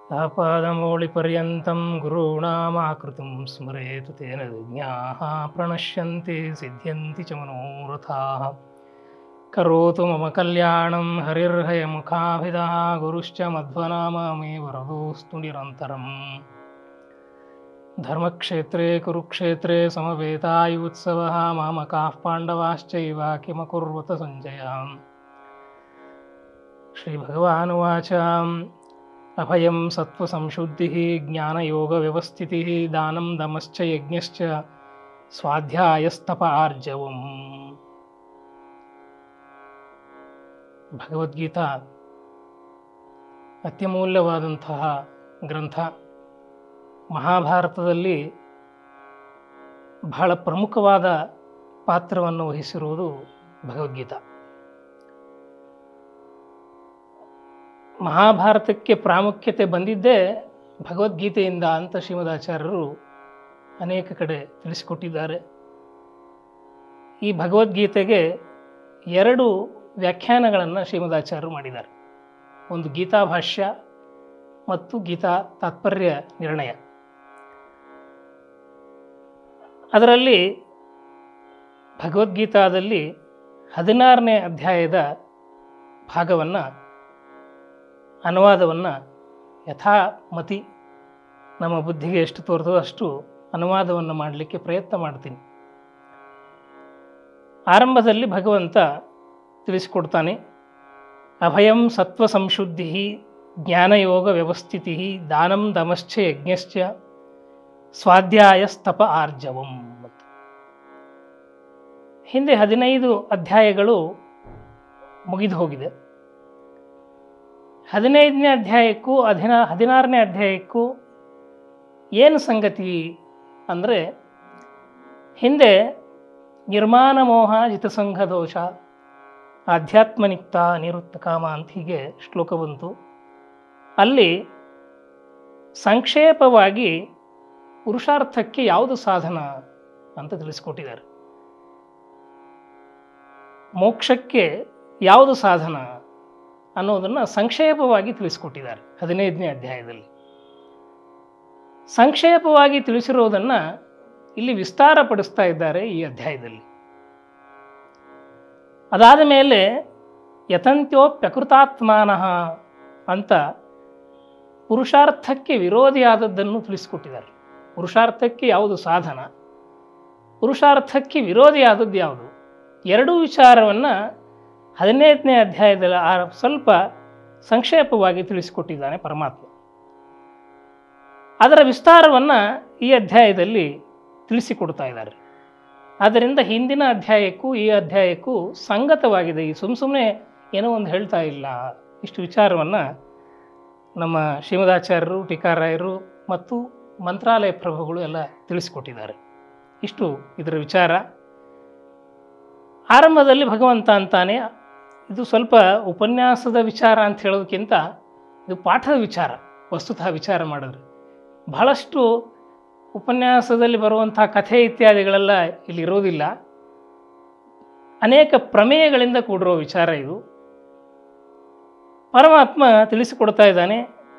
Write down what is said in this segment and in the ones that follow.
ಆಪಾದಮೌಳಿಪರ್ಯಂతం ಗುರುಣಾಮಾಕೃತಿಂ ಸ್ಮರೇತು ತೇನ ವಿಜ್ಞಾಃ ಪ್ರಣಶ್ಯಂತಿ ಸಿದ್ಧ್ಯಂತಿ ಚ ಮನೋರಥಾಃ ಕರೋತು ಮಮ ಕಲ್ಯಾಣಂ ಹರಿರ್ಹಯಮುಖಾಭಿದಃ ಗುರುಶ್ಚ ಮಧ್ವನಾಮ ಮೇ ವರದೋಸ್ತು ನಿರಂತರಂ ಧರ್ಮಕ್ಷೇತ್ರೇ ಕುರುಕ್ಷೇತ್ರೇ ಸಮವೇತಾಯುತ್ಸವः ಮಾಮಕಾಃ ಪಾಂಡವಾಶ್ಚೈವ ಕಿಮಕುರ್ವತ ಸಂಜಯ श्रीभगवानुवाच अभयं सत्त्वसंशुद्धिः ज्ञानयोगव्यवस्थितिः दानं दमश्च यज्ञश्च ಸ್ವಾಧ್ಯಾಯಸ್ತಪ ಆರ್ಜವಂ ಭಗವದ್ಗೀತಾ ಅತ್ಯಮೂಲ್ಯವಾದಂತಹ ಗ್ರಂಥ ಮಹಾಭಾರತದಲ್ಲಿ ಬಹಳ ಪ್ರಮುಖವಾದ ಪಾತ್ರವನ್ನು ವಹಿಸಿರುವುದು ಭಗವದ್ಗೀತಾ ಮಹಾಭಾರತಕ್ಕೆ ಪ್ರಾಮುಖ್ಯತೆ ಬಂದಿದ್ದೇ ಭಗವದ್ಗೀತೆಯಿಂದ ಅಂತ ಶ್ರೀಮದಾಚಾರ್ಯರು ಅನೇಕ ಕಡೆ ತಿಳಿಸಿಕೊಟ್ಟಿದ್ದಾರೆ ಈ ಭಗವದ್ಗೀತೆಗೆ ಎರಡು ವ್ಯಾಖ್ಯಾನಗಳನ್ನು ಶ್ರೀಮದಾಚಾರ್ಯರು ಮಾಡಿದ್ದಾರೆ ಒಂದು ಗೀತಾ ಭಾಷ್ಯ ಮತ್ತು ಗೀತಾ ತಾತ್ಪರ್ಯ ನಿರ್ಣಯ ಅದರಲ್ಲಿ ಭಗವದ್ಗೀತಾದಲ್ಲಿ ಹದಿನಾರನೇ ಅಧ್ಯಾಯದ ಭಾಗವನ್ನು ಅನುವಾದವನ್ನು ಯಥಾಮತಿ ನಮ್ಮ ಬುದ್ಧಿಗೆ ಎಷ್ಟು ತೋರ್ತದೋ ಅಷ್ಟು ಅನುವಾದವನ್ನು ಮಾಡಲಿಕ್ಕೆ ಪ್ರಯತ್ನ ಮಾಡ್ತೀನಿ ಆರಂಭದಲ್ಲಿ ಭಗವಂತ ತಿಳಿಸಿಕೊಡ್ತಾನೆ ಅಭಯಂ ಸತ್ವ ಸಂಶುದ್ಧಿ ಜ್ಞಾನಯೋಗ ವ್ಯವಸ್ಥಿತಿ ದಾನಂ ದಮಶ್ಚ ಯಜ್ಞಶ್ಚ ಸ್ವಾಧ್ಯಾಯ ಸ್ತಪ ಆರ್ಜವಂ ಅಂತ ಹಿಂದೆ ಹದಿನೈದು ಅಧ್ಯಾಯಗಳು ಮುಗಿದು ಹೋಗಿದೆ ಹದಿನೈದನೇ ಅಧ್ಯಾಯಕ್ಕೂ ಹದಿನಾ ಹದಿನಾರನೇ ಅಧ್ಯಾಯಕ್ಕೂ ಏನು ಸಂಗತಿ ಅಂದರೆ ಹಿಂದೆ ನಿರ್ಮಾಣ ಮೋಹ ಜಿತಸಂಘ ದೋಷ ಆಧ್ಯಾತ್ಮನಿಕ್ತ ನಿವೃತ್ತ ಕಾಮ ಅಂತ ಹೀಗೆ ಶ್ಲೋಕ ಬಂತು ಅಲ್ಲಿ ಸಂಕ್ಷೇಪವಾಗಿ ಪುರುಷಾರ್ಥಕ್ಕೆ ಯಾವುದು ಸಾಧನ ಅಂತ ತಿಳಿಸ್ಕೊಟ್ಟಿದ್ದಾರೆ ಮೋಕ್ಷಕ್ಕೆ ಯಾವುದು ಸಾಧನ ಅನ್ನೋದನ್ನು ಸಂಕ್ಷೇಪವಾಗಿ ತಿಳಿಸ್ಕೊಟ್ಟಿದ್ದಾರೆ ಹದಿನೈದನೇ ಅಧ್ಯಾಯದಲ್ಲಿ ಸಂಕ್ಷೇಪವಾಗಿ ತಿಳಿಸಿರೋದನ್ನು ಇಲ್ಲಿ ವಿಸ್ತಾರಪಡಿಸ್ತಾ ಇದ್ದಾರೆ ಈ ಅಧ್ಯಾಯದಲ್ಲಿ ಅದಾದ ಮೇಲೆ ಯತಂತ್ಯೋಪ್ಯಕೃತಾತ್ಮಾನಃ ಅಂತ ಪುರುಷಾರ್ಥಕ್ಕೆ ವಿರೋಧಿಯಾದದ್ದನ್ನು ತಿಳಿಸಿಕೊಟ್ಟಿದ್ದಾರೆ ಪುರುಷಾರ್ಥಕ್ಕೆ ಯಾವುದು ಸಾಧನ ಪುರುಷಾರ್ಥಕ್ಕೆ ವಿರೋಧಿಯಾದದ್ದು ಯಾವುದು ಎರಡೂ ವಿಚಾರವನ್ನು ಹದಿನೈದನೇ ಅಧ್ಯಾಯದಲ್ಲಿ ಆ ಸ್ವಲ್ಪ ಸಂಕ್ಷೇಪವಾಗಿ ತಿಳಿಸಿಕೊಟ್ಟಿದ್ದಾನೆ ಪರಮಾತ್ಮ ಅದರ ವಿಸ್ತಾರವನ್ನು ಈ ಅಧ್ಯಾಯದಲ್ಲಿ ತಿಳಿಸಿಕೊಡ್ತಾ ಇದ್ದಾರೆ ಆದ್ದರಿಂದ ಹಿಂದಿನ ಅಧ್ಯಾಯಕ್ಕೂ ಈ ಅಧ್ಯಾಯಕ್ಕೂ ಸಂಗತವಾಗಿದೆ ಈ ಸುಮ್ಮ ಸುಮ್ಮನೆ ಏನೋ ಒಂದು ಹೇಳ್ತಾ ಇಲ್ಲ ಇಷ್ಟು ವಿಚಾರವನ್ನು ನಮ್ಮ ಶ್ರೀಮದಾಚಾರ್ಯರು ಟೀಕಾರಾಯರು ಮತ್ತು ಮಂತ್ರಾಲಯ ಪ್ರಭುಗಳು ಎಲ್ಲ ತಿಳಿಸಿಕೊಟ್ಟಿದ್ದಾರೆ ಇಷ್ಟು ಇದರ ವಿಚಾರ ಆರಂಭದಲ್ಲಿ ಭಗವಂತ ಅಂತಾನೆ ಇದು ಸ್ವಲ್ಪ ಉಪನ್ಯಾಸದ ವಿಚಾರ ಅಂತ ಹೇಳೋದಕ್ಕಿಂತ ಇದು ಪಾಠದ ವಿಚಾರ ವಸ್ತುತಃ ವಿಚಾರ ಮಾಡಿದ್ರೆ ಬಹಳಷ್ಟು ಉಪನ್ಯಾಸದಲ್ಲಿ ಬರುವಂಥ ಕಥೆ ಇತ್ಯಾದಿಗಳೆಲ್ಲ ಇಲ್ಲಿ ಇರೋದಿಲ್ಲ ಅನೇಕ ಪ್ರಮೇಯಗಳಿಂದ ಕೂಡಿರೋ ವಿಚಾರ ಇದು ಪರಮಾತ್ಮ ತಿಳಿಸಿಕೊಡ್ತಾ ಇದ್ದಾನೆ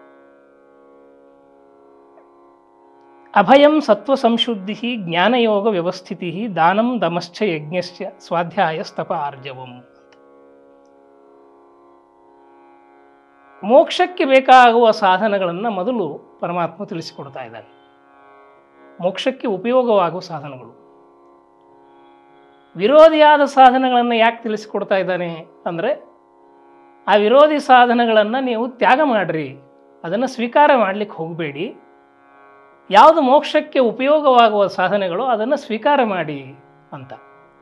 ಅಭಯಂ ಸತ್ವ ಸಂಶುದ್ಧಿ ಜ್ಞಾನಯೋಗ ವ್ಯವಸ್ಥಿತಿ ದಾನಂ ದಮಶ್ಚ ಯಜ್ಞಶ್ಚ ಸ್ವಾಧ್ಯಾಯ ಸ್ತಪ ಆರ್ಜವಂ ಮೋಕ್ಷಕ್ಕೆ ಬೇಕಾಗುವ ಸಾಧನಗಳನ್ನು ಮೊದಲು ಪರಮಾತ್ಮ ತಿಳಿಸಿಕೊಡ್ತಾ ಇದ್ದಾನೆ ಮೋಕ್ಷಕ್ಕೆ ಉಪಯೋಗವಾಗುವ ಸಾಧನಗಳು ವಿರೋಧಿಯಾದ ಸಾಧನಗಳನ್ನು ಯಾಕೆ ತಿಳಿಸಿಕೊಡ್ತಾ ಇದ್ದಾನೆ ಅಂದರೆ ಆ ವಿರೋಧಿ ಸಾಧನಗಳನ್ನು ನೀವು ತ್ಯಾಗ ಮಾಡಿರಿ ಅದನ್ನು ಸ್ವೀಕಾರ ಮಾಡಲಿಕ್ಕೆ ಹೋಗಬೇಡಿ ಯಾವುದು ಮೋಕ್ಷಕ್ಕೆ ಉಪಯೋಗವಾಗುವ ಸಾಧನೆಗಳು ಅದನ್ನು ಸ್ವೀಕಾರ ಮಾಡಿ ಅಂತ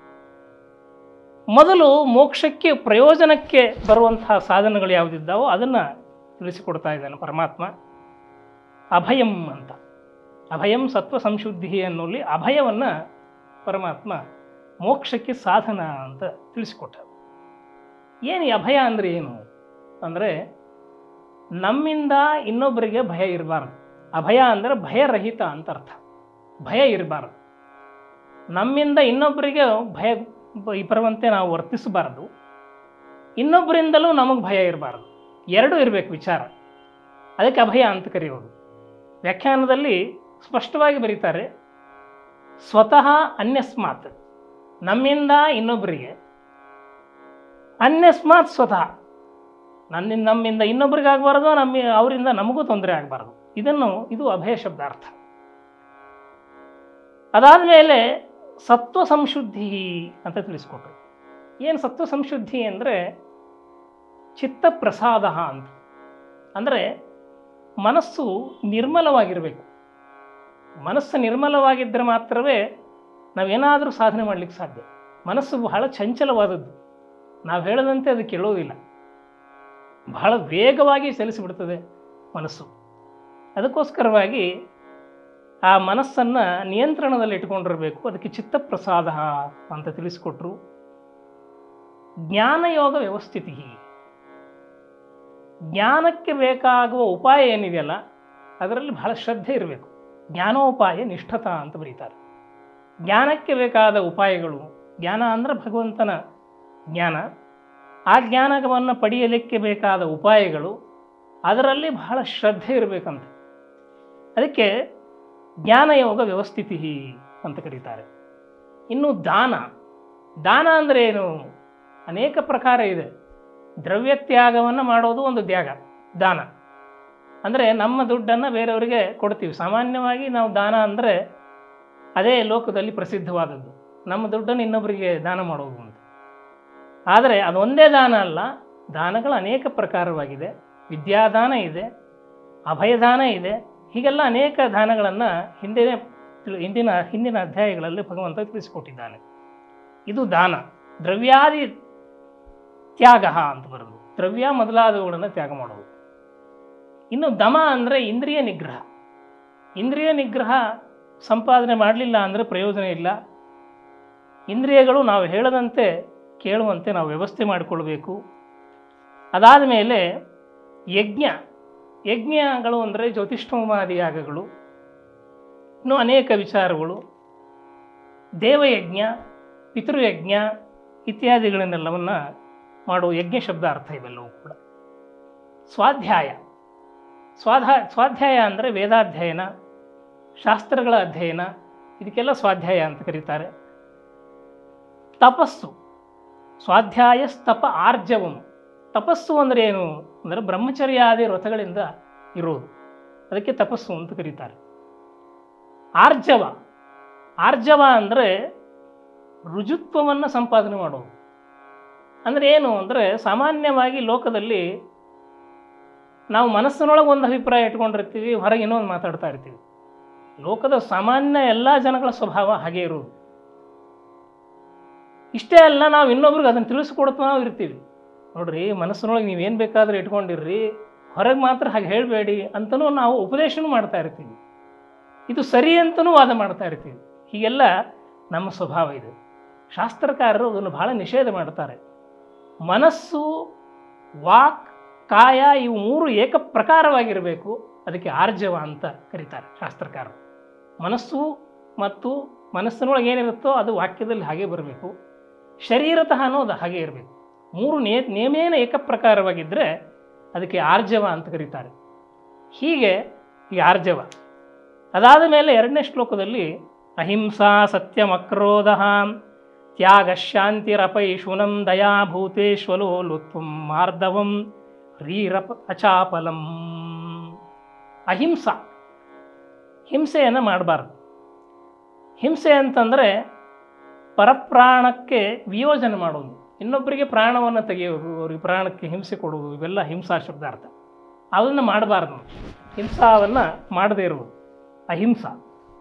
ಮೊದಲು ಮೋಕ್ಷಕ್ಕೆ ಪ್ರಯೋಜನಕ್ಕೆ ಬರುವಂತಹ ಸಾಧನಗಳು ಯಾವುದಿದ್ದಾವೋ ಅದನ್ನು ತಿಳಿಸಿಕೊಡ್ತಾ ಇದ್ದಾನೆ ಪರಮಾತ್ಮ ಅಭಯಂ ಅಂತ ಅಭಯಂ ಸತ್ವ ಸಂಶುದ್ಧಿ ಅನ್ನೋಲ್ಲಿ ಅಭಯವನ್ನು ಪರಮಾತ್ಮ ಮೋಕ್ಷಕ್ಕೆ ಸಾಧನ ಅಂತ ತಿಳಿಸಿಕೊಟ್ಟ ಏನು ಈ ಅಭಯ ಅಂದರೆ ಏನು ಅಂದರೆ ನಮ್ಮಿಂದ ಇನ್ನೊಬ್ಬರಿಗೆ ಭಯ ಇರಬಾರ್ದು ಅಭಯ ಅಂದರೆ ಭಯರಹಿತ ಅಂತ ಅರ್ಥ ಭಯ ಇರಬಾರ್ದು ನಮ್ಮಿಂದ ಇನ್ನೊಬ್ಬರಿಗೆ ಭಯ ಬರುವಂತೆ ನಾವು ವರ್ತಿಸಬಾರ್ದು ಇನ್ನೊಬ್ಬರಿಂದಲೂ ನಮಗೆ ಭಯ ಇರಬಾರ್ದು ಎರಡೂ ಇರಬೇಕು ವಿಚಾರ ಅದಕ್ಕೆ ಅಭಯ ಅಂತ ಕರೆಯೋದು ವ್ಯಾಖ್ಯಾನದಲ್ಲಿ ಸ್ಪಷ್ಟವಾಗಿ ಬರೀತಾರೆ ಸ್ವತಃ ಅನ್ಯಸ್ಮಾತ್ ನಮ್ಮಿಂದ ಇನ್ನೊಬ್ಬರಿಗೆ ಅನ್ಯಸ್ಮಾತ್ ಸ್ವತಃ ನನ್ನಿಂದ ನಮ್ಮಿಂದ ಇನ್ನೊಬ್ಬರಿಗೆ ಆಗಬಾರ್ದು ನಮ್ಮ ಅವರಿಂದ ನಮಗೂ ತೊಂದರೆ ಆಗಬಾರ್ದು ಇದನ್ನು ಇದು ಅಭಯ ಶಬ್ದಾರ್ಥ ಅದಾದ ಮೇಲೆ ಸತ್ವ ಸಂಶುದ್ಧಿ ಅಂತ ತಿಳಿಸ್ಕೊಟ್ರು ಏನು ಸತ್ವ ಸಂಶುದ್ಧಿ ಅಂದರೆ ಚಿತ್ತ ಪ್ರಸಾದ ಅಂತ ಅಂದರೆ ಮನಸ್ಸು ನಿರ್ಮಲವಾಗಿರಬೇಕು ಮನಸ್ಸು ನಿರ್ಮಲವಾಗಿದ್ದರೆ ಮಾತ್ರವೇ ನಾವೇನಾದರೂ ಸಾಧನೆ ಮಾಡಲಿಕ್ಕೆ ಸಾಧ್ಯ ಮನಸ್ಸು ಬಹಳ ಚಂಚಲವಾದದ್ದು ನಾವು ಹೇಳದಂತೆ ಅದು ಕೇಳೋದಿಲ್ಲ ಬಹಳ ವೇಗವಾಗಿ ಚಲಿಸಿಬಿಡ್ತದೆ ಮನಸ್ಸು ಅದಕ್ಕೋಸ್ಕರವಾಗಿ ಆ ಮನಸ್ಸನ್ನು ನಿಯಂತ್ರಣದಲ್ಲಿ ಇಟ್ಕೊಂಡಿರಬೇಕು ಅದಕ್ಕೆ ಚಿತ್ತಪ್ರಸಾದ ಅಂತ ತಿಳಿಸಿಕೊಟ್ರು ಜ್ಞಾನಯೋಗ ವ್ಯವಸ್ಥಿತಿ ಜ್ಞಾನಕ್ಕೆ ಬೇಕಾಗುವ ಉಪಾಯ ಏನಿದೆಯಲ್ಲ ಅದರಲ್ಲಿ ಬಹಳ ಶ್ರದ್ಧೆ ಇರಬೇಕು ಜ್ಞಾನೋಪಾಯ ನಿಷ್ಠತಾ ಅಂತ ಬರೀತಾರೆ ಜ್ಞಾನಕ್ಕೆ ಬೇಕಾದ ಉಪಾಯಗಳು ಜ್ಞಾನ ಅಂದರೆ ಭಗವಂತನ ಜ್ಞಾನ ಆ ಜ್ಞಾನವನ್ನು ಪಡೆಯಲಿಕ್ಕೆ ಬೇಕಾದ ಉಪಾಯಗಳು ಅದರಲ್ಲಿ ಬಹಳ ಶ್ರದ್ಧೆ ಇರಬೇಕಂತ ಅದಕ್ಕೆ ಜ್ಞಾನಯೋಗ ವ್ಯವಸ್ಥಿತಿ ಅಂತ ಕರೀತಾರೆ ಇನ್ನು ದಾನ ದಾನ ಅಂದರೆ ಏನು ಅನೇಕ ಪ್ರಕಾರ ಇದೆ ದ್ರವ್ಯ ತ್ಯಾಗವನ್ನು ಮಾಡೋದು ಒಂದು ತ್ಯಾಗ ದಾನ ಅಂದರೆ ನಮ್ಮ ದುಡ್ಡನ್ನು ಬೇರೆಯವರಿಗೆ ಕೊಡ್ತೀವಿ ಸಾಮಾನ್ಯವಾಗಿ ನಾವು ದಾನ ಅಂದರೆ ಅದೇ ಲೋಕದಲ್ಲಿ ಪ್ರಸಿದ್ಧವಾದದ್ದು ನಮ್ಮ ದುಡ್ಡನ್ನು ಇನ್ನೊಬ್ಬರಿಗೆ ದಾನ ಮಾಡೋದು ಅಂತ ಆದರೆ ಅದೊಂದೇ ದಾನ ಅಲ್ಲ ದಾನಗಳು ಅನೇಕ ಪ್ರಕಾರವಾಗಿದೆ ವಿದ್ಯಾದಾನ ಇದೆ ಅಭಯದಾನ ಇದೆ ಹೀಗೆಲ್ಲ ಅನೇಕ ದಾನಗಳನ್ನು ಹಿಂದಿನ ಹಿಂದಿನ ಹಿಂದಿನ ಅಧ್ಯಾಯಗಳಲ್ಲಿ ಭಗವಂತ ತಿಳಿಸಿಕೊಟ್ಟಿದ್ದಾನೆ ಇದು ದಾನ ದ್ರವ್ಯಾದಿ ತ್ಯಾಗ ಅಂತ ಬರೋದು ದ್ರವ್ಯ ಮೊದಲಾದವುಗಳನ್ನು ತ್ಯಾಗ ಮಾಡೋದು ಇನ್ನು ದಮ ಅಂದರೆ ಇಂದ್ರಿಯ ನಿಗ್ರಹ ಇಂದ್ರಿಯ ನಿಗ್ರಹ ಸಂಪಾದನೆ ಮಾಡಲಿಲ್ಲ ಅಂದರೆ ಪ್ರಯೋಜನ ಇಲ್ಲ ಇಂದ್ರಿಯಗಳು ನಾವು ಹೇಳದಂತೆ ಕೇಳುವಂತೆ ನಾವು ವ್ಯವಸ್ಥೆ ಮಾಡಿಕೊಳ್ಬೇಕು ಅದಾದ ಮೇಲೆ ಯಜ್ಞ ಯಜ್ಞಗಳು ಅಂದರೆ ಜ್ಯೋತಿಷ್ಠೋಮಾದಿ ಯಾಗಗಳು ಇನ್ನೂ ಅನೇಕ ವಿಚಾರಗಳು ದೇವಯಜ್ಞ ಪಿತೃಯಜ್ಞ ಇತ್ಯಾದಿಗಳನ್ನೆಲ್ಲವನ್ನು ಮಾಡುವ ಯಜ್ಞ ಶಬ್ದ ಅರ್ಥ ಇವೆಲ್ಲವೂ ಕೂಡ ಸ್ವಾಧ್ಯಾಯ ಸ್ವಾಧಾ ಸ್ವಾಧ್ಯಾಯ ಅಂದರೆ ವೇದಾಧ್ಯಯನ ಶಾಸ್ತ್ರಗಳ ಅಧ್ಯಯನ ಇದಕ್ಕೆಲ್ಲ ಸ್ವಾಧ್ಯಾಯ ಅಂತ ಕರೀತಾರೆ ತಪಸ್ಸು ಸ್ವಾಧ್ಯಾಯ ಸ್ತಪ ಆರ್ಜವಂ ತಪಸ್ಸು ಅಂದರೆ ಏನು ಅಂದರೆ ಬ್ರಹ್ಮಚರ್ಯಾದಿ ವ್ರತಗಳಿಂದ ಇರೋದು ಅದಕ್ಕೆ ತಪಸ್ಸು ಅಂತ ಕರೀತಾರೆ ಆರ್ಜವ ಆರ್ಜವ ಅಂದರೆ ರುಜುತ್ವವನ್ನು ಸಂಪಾದನೆ ಮಾಡೋದು ಅಂದರೆ ಏನು ಅಂದರೆ ಸಾಮಾನ್ಯವಾಗಿ ಲೋಕದಲ್ಲಿ ನಾವು ಮನಸ್ಸಿನೊಳಗೆ ಒಂದು ಅಭಿಪ್ರಾಯ ಇಟ್ಕೊಂಡಿರ್ತೀವಿ ಹೊರಗೆ ಇನ್ನೊಂದು ಮಾತಾಡ್ತಾ ಇರ್ತೀವಿ ಲೋಕದ ಸಾಮಾನ್ಯ ಎಲ್ಲ ಜನಗಳ ಸ್ವಭಾವ ಹಾಗೆ ಇರುವುದು ಇಷ್ಟೇ ಅಲ್ಲ ನಾವು ಇನ್ನೊಬ್ರಿಗೆ ಅದನ್ನು ತಿಳಿಸ್ಕೊಡ್ತಾ ನಾವು ಇರ್ತೀವಿ ನೋಡ್ರಿ ಮನಸ್ಸಿನೊಳಗೆ ನೀವೇನು ಬೇಕಾದರೂ ಇಟ್ಕೊಂಡಿರ್ರಿ ಹೊರಗೆ ಮಾತ್ರ ಹಾಗೆ ಹೇಳಬೇಡಿ ಅಂತಲೂ ನಾವು ಉಪದೇಶನೂ ಮಾಡ್ತಾ ಇರ್ತೀವಿ ಇದು ಸರಿ ಅಂತಲೂ ವಾದ ಮಾಡ್ತಾ ಇರ್ತೀವಿ ಹೀಗೆಲ್ಲ ನಮ್ಮ ಸ್ವಭಾವ ಇದೆ ಶಾಸ್ತ್ರಕಾರರು ಅದನ್ನು ಬಹಳ ನಿಷೇಧ ಮಾಡ್ತಾರೆ ಮನಸ್ಸು ವಾಕ್ ಕಾಯ ಇವು ಮೂರು ಏಕ ಪ್ರಕಾರವಾಗಿರಬೇಕು ಅದಕ್ಕೆ ಆರ್ಜವ ಅಂತ ಕರೀತಾರೆ ಶಾಸ್ತ್ರಕಾರರು ಮನಸ್ಸು ಮತ್ತು ಮನಸ್ಸಿನೊಳಗೆ ಏನಿರುತ್ತೋ ಅದು ವಾಕ್ಯದಲ್ಲಿ ಹಾಗೆ ಬರಬೇಕು ಶರೀರತಃ ಅನ್ನೋದು ಹಾಗೆ ಇರಬೇಕು ಮೂರು ನೇ ನೇಮೇನ ಏಕಪ್ರಕಾರವಾಗಿದ್ದರೆ ಅದಕ್ಕೆ ಆರ್ಜವ ಅಂತ ಕರೀತಾರೆ ಹೀಗೆ ಈ ಆರ್ಜವ ಅದಾದ ಮೇಲೆ ಎರಡನೇ ಶ್ಲೋಕದಲ್ಲಿ ಅಹಿಂಸಾ ಸತ್ಯಮಕ್ರೋಧ ತ್ಯಾಗ ಶಾಂತಿರಪೈಶುನಂ ದಯಾಭೂತೇಶ್ವಲೋಲುತ್ವಂ ಮಾರ್ದವಂ ರೀರಪ ಅಚಾಪಲಂ ಅಹಿಂಸಾ ಹಿಂಸೆಯನ್ನು ಮಾಡಬಾರ್ದು ಹಿಂಸೆ ಅಂತಂದರೆ ಪರಪ್ರಾಣಕ್ಕೆ ವಿಯೋಜನೆ ಮಾಡೋದು ಇನ್ನೊಬ್ಬರಿಗೆ ಪ್ರಾಣವನ್ನು ತೆಗೆಯೋದು ಅವ್ರಿಗೆ ಪ್ರಾಣಕ್ಕೆ ಹಿಂಸೆ ಕೊಡೋದು ಇವೆಲ್ಲ ಹಿಂಸಾ ಶಬ್ದಾರ್ಥ ಅದನ್ನು ಮಾಡಬಾರ್ದು ಹಿಂಸಾವನ್ನು ಮಾಡದೇ ಇರುವುದು ಅಹಿಂಸಾ